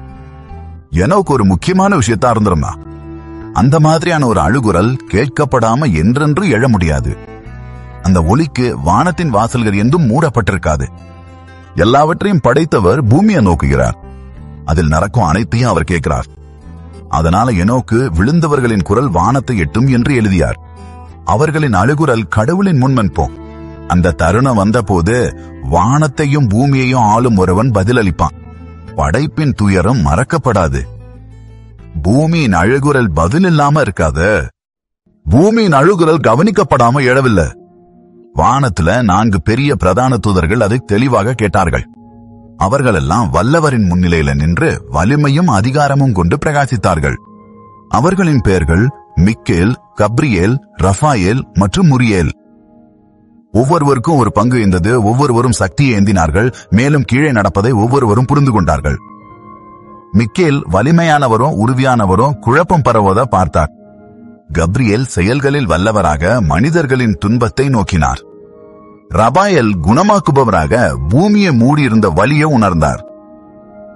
எனக்கு ஒரு முக்கியமான விஷயத்தா இருந்திருந்தான் அந்த மாதிரியான ஒரு அழுகுரல் கேட்கப்படாம என்றென்று எழ முடியாது அந்த ஒலிக்கு வானத்தின் வாசல்கள் என்றும் மூடப்பட்டிருக்காது எல்லாவற்றையும் படைத்தவர் பூமியை நோக்குகிறார் அதில் நடக்கும் அனைத்தையும் அவர் கேட்கிறார் அதனால எனோக்கு விழுந்தவர்களின் குரல் வானத்தை எட்டும் என்று எழுதியார் அவர்களின் அழுகுரல் கடவுளின் முன்மன்போம் அந்த தருணம் வந்தபோது வானத்தையும் பூமியையும் ஆளும் ஒருவன் பதிலளிப்பான் படைப்பின் துயரம் மறக்கப்படாது பூமியின் அழுகுரல் பதில் இல்லாம இருக்காது பூமியின் அழுகுரல் கவனிக்கப்படாம எழவில்லை வானத்துல நான்கு பெரிய பிரதான தூதர்கள் அதை தெளிவாக கேட்டார்கள் அவர்களெல்லாம் வல்லவரின் முன்னிலையில நின்று வலிமையும் அதிகாரமும் கொண்டு பிரகாசித்தார்கள் அவர்களின் பெயர்கள் மிக்கேல் கப்ரியேல் ரஃபாயேல் மற்றும் முரியேல் ஒவ்வொருவருக்கும் ஒரு பங்கு இருந்தது ஒவ்வொருவரும் சக்தியை ஏந்தினார்கள் மேலும் கீழே நடப்பதை ஒவ்வொருவரும் புரிந்து கொண்டார்கள் மிக்கேல் வலிமையானவரும் உறுதியானவரும் குழப்பம் பரவுவதை பார்த்தார் கப்ரியேல் செயல்களில் வல்லவராக மனிதர்களின் துன்பத்தை நோக்கினார் ரபாயல் குணமாக்குபவராக பூமியை மூடியிருந்த வலியை உணர்ந்தார்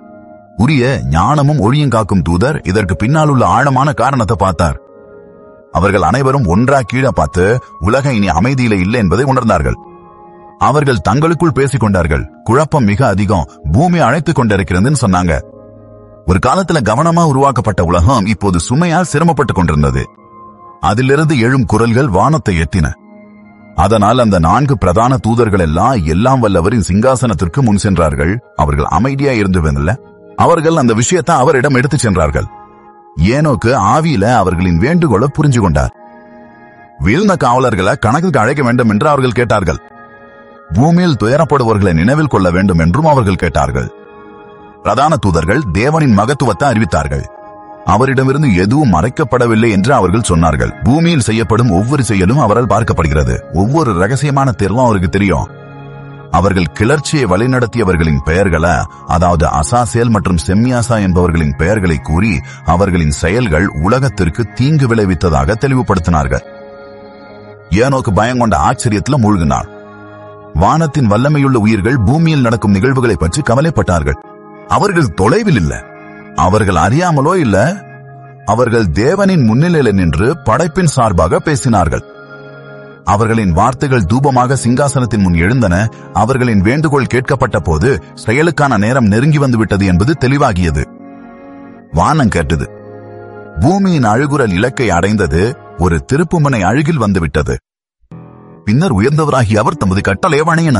உரிய ஞானமும் ஒழியும் காக்கும் தூதர் இதற்கு பின்னால் உள்ள ஆழமான காரணத்தை பார்த்தார் அவர்கள் அனைவரும் ஒன்றா கீழே பார்த்து உலகம் இனி அமைதியில இல்லை என்பதை உணர்ந்தார்கள் அவர்கள் தங்களுக்குள் பேசிக் கொண்டார்கள் குழப்பம் மிக அதிகம் பூமி அழைத்துக் கொண்டிருக்கிறதுன்னு சொன்னாங்க ஒரு காலத்துல கவனமா உருவாக்கப்பட்ட உலகம் இப்போது சுமையால் சிரமப்பட்டுக் கொண்டிருந்தது அதிலிருந்து எழும் குரல்கள் வானத்தை எட்டின அதனால் அந்த நான்கு பிரதான தூதர்கள் எல்லாம் எல்லாம் வல்லவரின் சிங்காசனத்திற்கு முன் சென்றார்கள் அவர்கள் அமைதியா இருந்ததில்ல அவர்கள் அந்த விஷயத்தை அவரிடம் எடுத்துச் சென்றார்கள் ஏனோக்கு ஆவியில அவர்களின் வேண்டுகோளை புரிஞ்சு கொண்டார் வீழ்ந்த காவலர்களை கணக்குக்கு அழைக்க வேண்டும் என்று அவர்கள் கேட்டார்கள் பூமியில் துயரப்படுபவர்களை நினைவில் கொள்ள வேண்டும் என்றும் அவர்கள் கேட்டார்கள் பிரதான தூதர்கள் தேவனின் மகத்துவத்தை அறிவித்தார்கள் அவரிடமிருந்து எதுவும் மறைக்கப்படவில்லை என்று அவர்கள் சொன்னார்கள் பூமியில் செய்யப்படும் ஒவ்வொரு செயலும் அவரால் பார்க்கப்படுகிறது ஒவ்வொரு ரகசியமான தேர்வும் அவருக்கு தெரியும் அவர்கள் கிளர்ச்சியை வழிநடத்தியவர்களின் பெயர்களை அதாவது அசாசேல் மற்றும் செம்மியாசா என்பவர்களின் பெயர்களை கூறி அவர்களின் செயல்கள் உலகத்திற்கு தீங்கு விளைவித்ததாக தெளிவுபடுத்தினார்கள் ஏனோக்கு பயங்கொண்ட ஆச்சரியத்துல மூழ்கினார் வானத்தின் வல்லமையுள்ள உயிர்கள் பூமியில் நடக்கும் நிகழ்வுகளை பற்றி கவலைப்பட்டார்கள் அவர்கள் தொலைவில் இல்ல அவர்கள் அறியாமலோ இல்ல அவர்கள் தேவனின் முன்னிலையில் நின்று படைப்பின் சார்பாக பேசினார்கள் அவர்களின் வார்த்தைகள் தூபமாக சிங்காசனத்தின் முன் எழுந்தன அவர்களின் வேண்டுகோள் கேட்கப்பட்ட போது செயலுக்கான நேரம் நெருங்கி வந்து விட்டது என்பது தெளிவாகியது வானம் கேட்டது பூமியின் அழுகுரல் இலக்கை அடைந்தது ஒரு திருப்புமனை அழுகில் வந்துவிட்டது பின்னர் உயர்ந்தவராகி அவர் தமது கட்டளை வணையின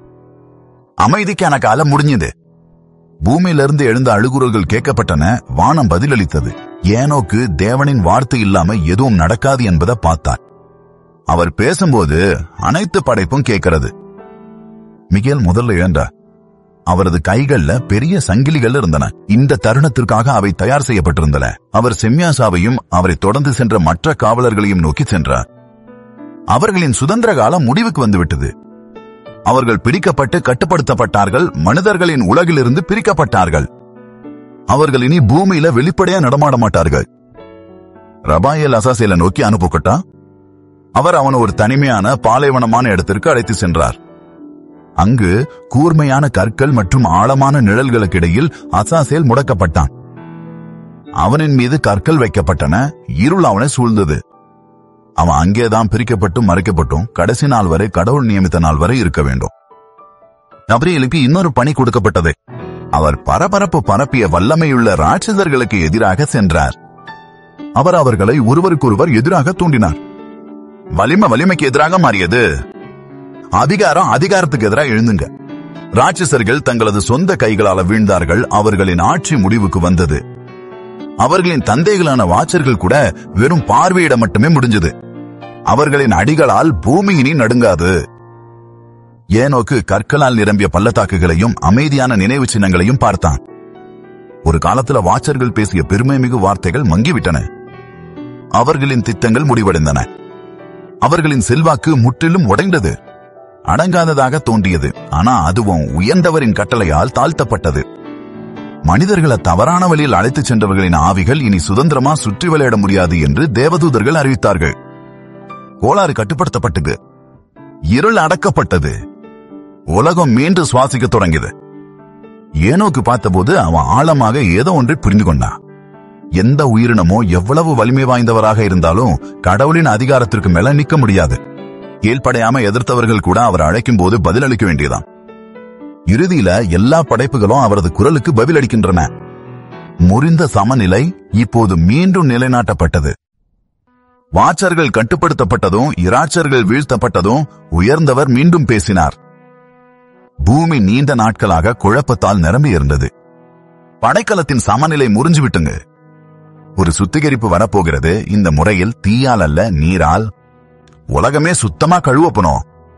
அமைதிக்கான காலம் முடிஞ்சது பூமியிலிருந்து எழுந்த அழுகுரல்கள் கேட்கப்பட்டன வானம் பதிலளித்தது ஏனோக்கு தேவனின் வார்த்தை இல்லாம எதுவும் நடக்காது என்பதை பார்த்தார் அவர் பேசும்போது அனைத்து படைப்பும் கேட்கிறது மிகேல் முதல்ல எழுந்தார் அவரது கைகள்ல பெரிய சங்கிலிகள் இருந்தன இந்த தருணத்திற்காக அவை தயார் செய்யப்பட்டிருந்தன அவர் செம்யாசாவையும் அவரை தொடர்ந்து சென்ற மற்ற காவலர்களையும் நோக்கி சென்றார் அவர்களின் சுதந்திர காலம் முடிவுக்கு வந்துவிட்டது அவர்கள் பிடிக்கப்பட்டு கட்டுப்படுத்தப்பட்டார்கள் மனிதர்களின் உலகிலிருந்து பிரிக்கப்பட்டார்கள் அவர்கள் இனி பூமியில வெளிப்படையா நடமாட மாட்டார்கள் ரபாயல் அசாசேல நோக்கி அனுப்பப்பட்டா அவர் அவன் ஒரு தனிமையான பாலைவனமான இடத்திற்கு அழைத்து சென்றார் அங்கு கூர்மையான கற்கள் மற்றும் ஆழமான நிழல்களுக்கு இடையில் அசாசேல் முடக்கப்பட்டான் அவனின் மீது கற்கள் வைக்கப்பட்டன இருள் அவனை சூழ்ந்தது அவன் அங்கேதான் பிரிக்கப்பட்டும் மறைக்கப்பட்டும் கடைசி நாள் வரை கடவுள் நியமித்த நாள் வரை இருக்க வேண்டும் நபரியலுக்கு இன்னொரு பணி கொடுக்கப்பட்டது அவர் பரபரப்பு பரப்பிய வல்லமையுள்ள ராட்சதர்களுக்கு எதிராக சென்றார் அவர் அவர்களை ஒருவருக்கொருவர் எதிராக தூண்டினார் வலிமை வலிமைக்கு எதிராக மாறியது அதிகாரம் அதிகாரத்துக்கு எதிராக எழுந்துங்க ராட்சசர்கள் தங்களது சொந்த கைகளால வீழ்ந்தார்கள் அவர்களின் ஆட்சி முடிவுக்கு வந்தது அவர்களின் தந்தைகளான வாச்சர்கள் கூட வெறும் பார்வையிட மட்டுமே முடிஞ்சது அவர்களின் அடிகளால் பூமியினி நடுங்காது ஏனோக்கு கற்களால் நிரம்பிய பள்ளத்தாக்குகளையும் அமைதியான நினைவு சின்னங்களையும் பார்த்தான் ஒரு காலத்துல வாச்சர்கள் பேசிய பெருமை மிகு வார்த்தைகள் மங்கிவிட்டன அவர்களின் திட்டங்கள் முடிவடைந்தன அவர்களின் செல்வாக்கு முற்றிலும் உடைந்தது அடங்காததாக தோன்றியது ஆனா அதுவும் உயர்ந்தவரின் கட்டளையால் தாழ்த்தப்பட்டது மனிதர்களை தவறான வழியில் அழைத்துச் சென்றவர்களின் ஆவிகள் இனி சுதந்திரமா சுற்றி விளையாட முடியாது என்று தேவதூதர்கள் அறிவித்தார்கள் கோளாறு கட்டுப்படுத்தப்பட்டது இருள் அடக்கப்பட்டது உலகம் மீண்டும் சுவாசிக்க தொடங்கியது ஏனோக்கு பார்த்தபோது அவன் ஆழமாக ஏதோ ஒன்றை புரிந்து கொண்டான் எந்த உயிரினமோ எவ்வளவு வலிமை வாய்ந்தவராக இருந்தாலும் கடவுளின் அதிகாரத்திற்கு மேல நிக்க முடியாது கீழ்ப்படையாம எதிர்த்தவர்கள் கூட அவர் அழைக்கும் போது பதிலளிக்க வேண்டியதான் இறுதியில எல்லா படைப்புகளும் அவரது குரலுக்கு பதிலளிக்கின்றன முறிந்த சமநிலை இப்போது மீண்டும் நிலைநாட்டப்பட்டது வாச்சர்கள் கட்டுப்படுத்தப்பட்டதும் இராச்சர்கள் வீழ்த்தப்பட்டதும் உயர்ந்தவர் மீண்டும் பேசினார் பூமி நீண்ட நாட்களாக குழப்பத்தால் நிரம்பி இருந்தது படைக்கலத்தின் சமநிலை முறிஞ்சு விட்டுங்க ஒரு சுத்திகரிப்பு வரப்போகிறது இந்த முறையில் தீயால் அல்ல நீரால் உலகமே சுத்தமா கழுவப்பணும்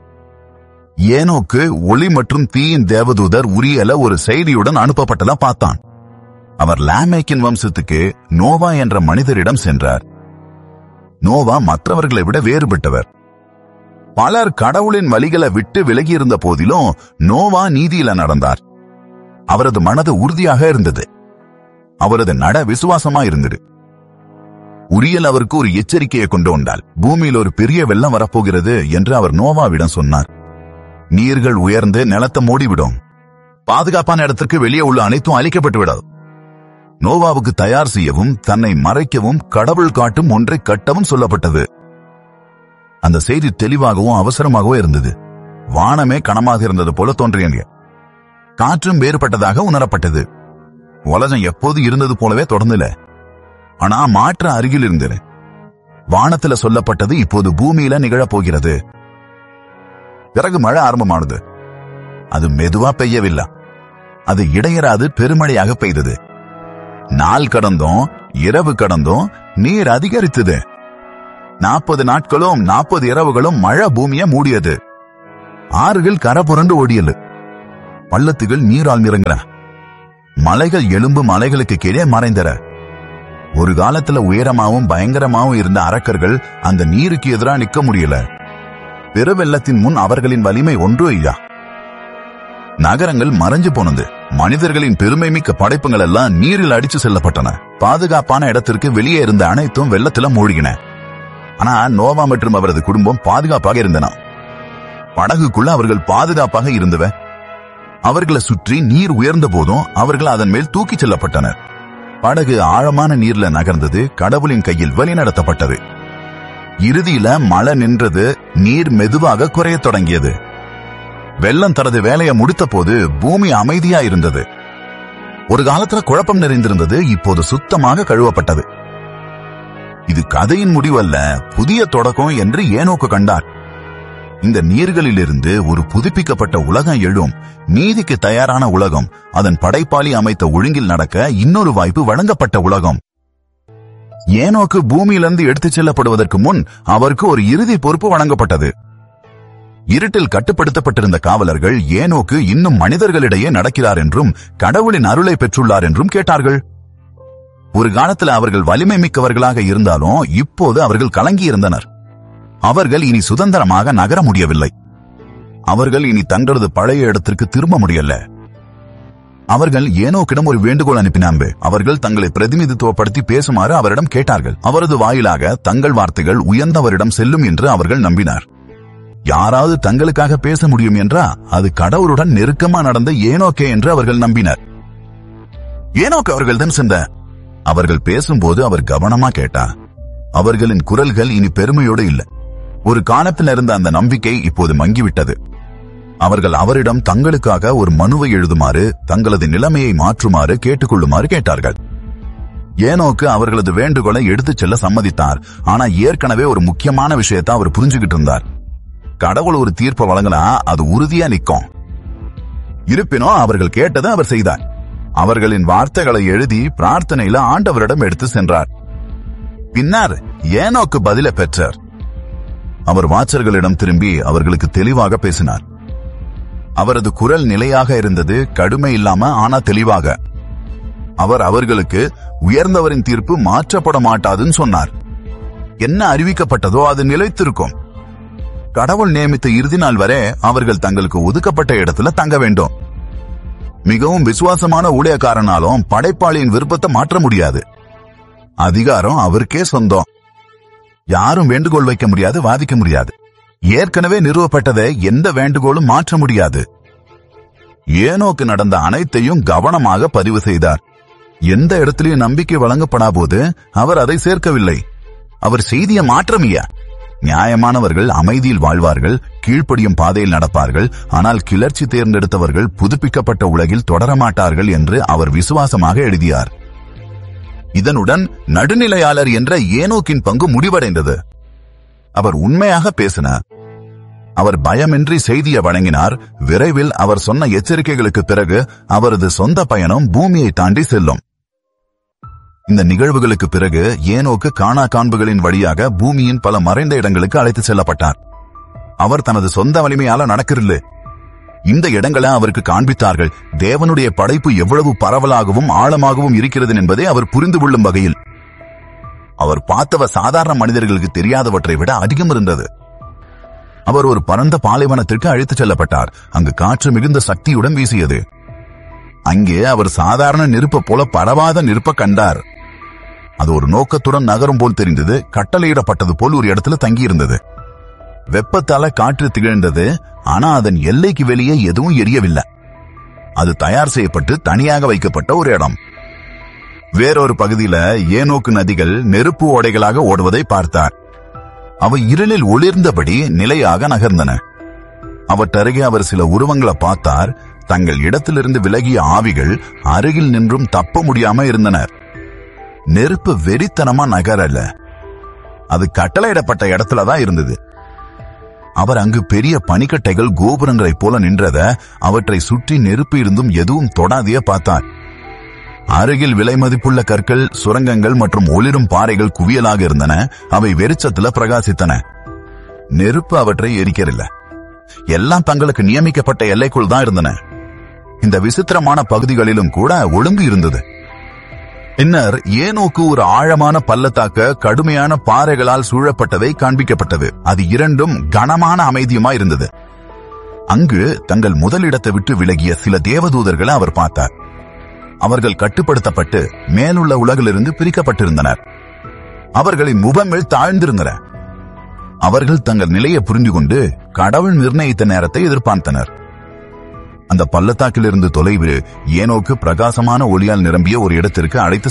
ஏனோக்கு ஒளி மற்றும் தீயின் தேவதூதர் உரியல ஒரு செய்தியுடன் அனுப்பப்பட்டதா பார்த்தான் அவர் லாமேக்கின் வம்சத்துக்கு நோவா என்ற மனிதரிடம் சென்றார் நோவா மற்றவர்களை விட வேறுபட்டவர் பலர் கடவுளின் வழிகளை விட்டு விலகி இருந்த போதிலும் நோவா நீதியில நடந்தார் அவரது மனது உறுதியாக இருந்தது அவரது நட விசுவாசமா இருந்தது உரியல் அவருக்கு ஒரு எச்சரிக்கையை கொண்டு வந்தால் பூமியில் ஒரு பெரிய வெள்ளம் வரப்போகிறது என்று அவர் நோவாவிடம் சொன்னார் நீர்கள் உயர்ந்து நிலத்தை மூடிவிடும் பாதுகாப்பான இடத்திற்கு வெளியே உள்ள அனைத்தும் அழிக்கப்பட்டு விடாது நோவாவுக்கு தயார் செய்யவும் தன்னை மறைக்கவும் கடவுள் காட்டும் ஒன்றை கட்டவும் சொல்லப்பட்டது அந்த செய்தி தெளிவாகவும் அவசரமாகவும் இருந்தது வானமே கனமாக இருந்தது போல தோன்றியது காற்றும் வேறுபட்டதாக உணரப்பட்டது உலகம் எப்போது இருந்தது போலவே தொடர்ந்துல ஆனா மாற்ற அருகில் இருந்தது வானத்துல சொல்லப்பட்டது இப்போது பூமியில நிகழப் போகிறது பிறகு மழை ஆரம்பமானது அது மெதுவா பெய்யவில்லை அது இடையராது பெருமழையாக பெய்தது நாள் கடந்தும் இரவு கடந்தும் நீர் அதிகரித்தது நாற்பது நாட்களும் நாற்பது இரவுகளும் மழை பூமியை மூடியது ஆறுகள் கரை புரண்டு ஓடியது பள்ளத்துகள் நீரால் நிறங்கின மலைகள் எலும்பு மலைகளுக்கு கீழே மறைந்தன ஒரு காலத்துல உயரமாவும் பயங்கரமாவும் இருந்த அரக்கர்கள் அந்த நீருக்கு எதிராக நிக்க முடியல பெருவெள்ளத்தின் முன் அவர்களின் வலிமை ஒன்றும் இல்ல நகரங்கள் மறைஞ்சு போனது மனிதர்களின் பெருமை மிக்க படைப்புகள் எல்லாம் நீரில் அடிச்சு செல்லப்பட்டன பாதுகாப்பான இடத்திற்கு வெளியே இருந்த அனைத்தும் வெள்ளத்துல மூழ்கின ஆனா நோவா மற்றும் அவரது குடும்பம் பாதுகாப்பாக இருந்தன படகுக்குள்ள அவர்கள் பாதுகாப்பாக இருந்தவ அவர்களை சுற்றி நீர் உயர்ந்த போதும் அவர்கள் அதன் மேல் தூக்கிச் செல்லப்பட்டனர் படகு ஆழமான நீர்ல நகர்ந்தது கடவுளின் கையில் வழிநடத்தப்பட்டது இறுதியில மழை நின்றது நீர் மெதுவாக குறையத் தொடங்கியது வெள்ளம் தனது வேலையை முடித்த போது பூமி அமைதியா இருந்தது ஒரு காலத்துல குழப்பம் நிறைந்திருந்தது இப்போது சுத்தமாக கழுவப்பட்டது இது கதையின் முடிவல்ல புதிய தொடக்கம் என்று ஏனோக்கு கண்டார் இந்த நீர்களிலிருந்து ஒரு புதுப்பிக்கப்பட்ட உலகம் எழும் நீதிக்கு தயாரான உலகம் அதன் படைப்பாளி அமைத்த ஒழுங்கில் நடக்க இன்னொரு வாய்ப்பு வழங்கப்பட்ட உலகம் ஏனோக்கு பூமியிலிருந்து எடுத்துச் செல்லப்படுவதற்கு முன் அவருக்கு ஒரு இறுதி பொறுப்பு வழங்கப்பட்டது இருட்டில் கட்டுப்படுத்தப்பட்டிருந்த காவலர்கள் ஏனோக்கு இன்னும் மனிதர்களிடையே நடக்கிறார் என்றும் கடவுளின் அருளை பெற்றுள்ளார் என்றும் கேட்டார்கள் ஒரு காலத்துல அவர்கள் வலிமை மிக்கவர்களாக இருந்தாலும் இப்போது அவர்கள் கலங்கி இருந்தனர் அவர்கள் இனி சுதந்திரமாக நகர முடியவில்லை அவர்கள் இனி தங்களது பழைய இடத்திற்கு திரும்ப முடியல அவர்கள் ஏனோக்கிடம் ஒரு வேண்டுகோள் அனுப்பினாங்க அவர்கள் தங்களை பிரதிநிதித்துவப்படுத்தி பேசுமாறு அவரிடம் கேட்டார்கள் அவரது வாயிலாக தங்கள் வார்த்தைகள் உயர்ந்தவரிடம் செல்லும் என்று அவர்கள் நம்பினார் யாராவது தங்களுக்காக பேச முடியும் என்றா அது கடவுளுடன் நெருக்கமா நடந்த ஏனோக்கே என்று அவர்கள் நம்பினர் ஏனோக்கு அவர்கள்தான் சென்ற அவர்கள் பேசும்போது அவர் கவனமா கேட்டா அவர்களின் குரல்கள் இனி பெருமையோடு இல்லை ஒரு காலத்தில் இருந்த அந்த நம்பிக்கை இப்போது மங்கிவிட்டது அவர்கள் அவரிடம் தங்களுக்காக ஒரு மனுவை எழுதுமாறு தங்களது நிலைமையை மாற்றுமாறு கேட்டுக்கொள்ளுமாறு கேட்டார்கள் ஏனோக்கு அவர்களது வேண்டுகோளை எடுத்துச் செல்ல சம்மதித்தார் ஆனா ஏற்கனவே ஒரு முக்கியமான விஷயத்தை அவர் புரிஞ்சுகிட்டு இருந்தார் கடவுள் ஒரு தீர்ப்பை வழங்கினா அது உறுதியா நிக்கும் இருப்பினும் அவர்கள் கேட்டதை அவர் செய்தார் அவர்களின் வார்த்தைகளை எழுதி பிரார்த்தனையில ஆண்டவரிடம் எடுத்து சென்றார் பின்னர் ஏனோக்கு பதில பெற்றார் அவர் வாச்சர்களிடம் திரும்பி அவர்களுக்கு தெளிவாக பேசினார் அவரது குரல் நிலையாக இருந்தது கடுமை இல்லாம ஆனா தெளிவாக அவர் அவர்களுக்கு உயர்ந்தவரின் தீர்ப்பு மாற்றப்பட மாட்டாதுன்னு சொன்னார் என்ன அறிவிக்கப்பட்டதோ அது நிலைத்திருக்கும் கடவுள் நியமித்த இறுதி நாள் வரை அவர்கள் தங்களுக்கு ஒதுக்கப்பட்ட இடத்துல தங்க வேண்டும் மிகவும் விசுவாசமான ஊழியக்காரனாலும் படைப்பாளியின் விருப்பத்தை மாற்ற முடியாது அதிகாரம் அவருக்கே சொந்தம் யாரும் வேண்டுகோள் வைக்க முடியாது வாதிக்க முடியாது ஏற்கனவே நிறுவப்பட்டதை எந்த வேண்டுகோளும் மாற்ற முடியாது ஏனோக்கு நடந்த அனைத்தையும் கவனமாக பதிவு செய்தார் எந்த இடத்திலையும் நம்பிக்கை வழங்கப்படா போது அவர் அதை சேர்க்கவில்லை அவர் செய்திய மாற்றமிய நியாயமானவர்கள் அமைதியில் வாழ்வார்கள் கீழ்ப்படியும் பாதையில் நடப்பார்கள் ஆனால் கிளர்ச்சி தேர்ந்தெடுத்தவர்கள் புதுப்பிக்கப்பட்ட உலகில் தொடரமாட்டார்கள் என்று அவர் விசுவாசமாக எழுதியார் இதனுடன் நடுநிலையாளர் என்ற ஏனோக்கின் பங்கு முடிவடைந்தது அவர் உண்மையாக பேசினார் அவர் பயமின்றி செய்தியை வழங்கினார் விரைவில் அவர் சொன்ன எச்சரிக்கைகளுக்கு பிறகு அவரது சொந்த பயணம் பூமியை தாண்டி செல்லும் இந்த நிகழ்வுகளுக்கு பிறகு ஏனோக்கு காணா காண்புகளின் வழியாக பூமியின் பல மறைந்த இடங்களுக்கு அழைத்துச் செல்லப்பட்டார் அவர் தனது சொந்த வலிமையால நடக்கிறது இந்த இடங்களை அவருக்கு காண்பித்தார்கள் தேவனுடைய படைப்பு எவ்வளவு பரவலாகவும் ஆழமாகவும் இருக்கிறது என்பதை அவர் புரிந்து கொள்ளும் வகையில் அவர் பார்த்தவ சாதாரண மனிதர்களுக்கு தெரியாதவற்றை விட அதிகம் இருந்தது அவர் ஒரு பரந்த பாலைவனத்திற்கு அழைத்துச் செல்லப்பட்டார் அங்கு காற்று மிகுந்த சக்தியுடன் வீசியது அங்கே அவர் சாதாரண நெருப்ப போல பரவாத நெருப்ப கண்டார் அது ஒரு நோக்கத்துடன் நகரும் போல் தெரிந்தது கட்டளையிடப்பட்டது போல் ஒரு இடத்துல தங்கியிருந்தது வெப்பத்தால காற்று திகழ்ந்தது ஆனா அதன் எல்லைக்கு வெளியே எதுவும் எரியவில்லை அது தயார் செய்யப்பட்டு தனியாக வைக்கப்பட்ட ஒரு இடம் வேறொரு பகுதியில ஏனோக்கு நதிகள் நெருப்பு ஓடைகளாக ஓடுவதை பார்த்தார் அவை இருளில் ஒளிர்ந்தபடி நிலையாக நகர்ந்தன அவற்றருகே அவர் சில உருவங்களை பார்த்தார் தங்கள் இடத்திலிருந்து விலகிய ஆவிகள் அருகில் நின்றும் தப்ப முடியாம இருந்தனர் நெருப்பு வெறித்தனமா நகரல அது கட்டளையிடப்பட்ட இடத்துலதான் இருந்தது அவர் அங்கு பெரிய பனிக்கட்டைகள் கோபுரங்களைப் போல நின்றத அவற்றை சுற்றி நெருப்பு இருந்தும் எதுவும் தொடாதையே பார்த்தார் அருகில் விலை மதிப்புள்ள கற்கள் சுரங்கங்கள் மற்றும் ஒளிரும் பாறைகள் குவியலாக இருந்தன அவை வெறிச்சத்துல பிரகாசித்தன நெருப்பு அவற்றை எரிக்கவில்ல எல்லாம் தங்களுக்கு நியமிக்கப்பட்ட எல்லைக்குள் தான் இருந்தன இந்த விசித்திரமான பகுதிகளிலும் கூட ஒழுங்கு இருந்தது பின்னர் ஏனோக்கு ஒரு ஆழமான பள்ளத்தாக்க கடுமையான பாறைகளால் சூழப்பட்டதை காண்பிக்கப்பட்டது அது இரண்டும் கனமான அமைதியுமா இருந்தது அங்கு தங்கள் முதலிடத்தை விட்டு விலகிய சில தேவதூதர்களை அவர் பார்த்தார் அவர்கள் கட்டுப்படுத்தப்பட்டு மேலுள்ள உலகிலிருந்து பிரிக்கப்பட்டிருந்தனர் அவர்களின் முகங்கள் தாழ்ந்திருந்தன அவர்கள் தங்கள் நிலையை புரிந்து கொண்டு கடவுள் நிர்ணயித்த நேரத்தை எதிர்பார்த்தனர் அந்த பள்ளத்தாக்கிலிருந்து தொலைவு ஏனோக்கு பிரகாசமான ஒளியால் நிரம்பிய ஒரு இடத்திற்கு அழைத்து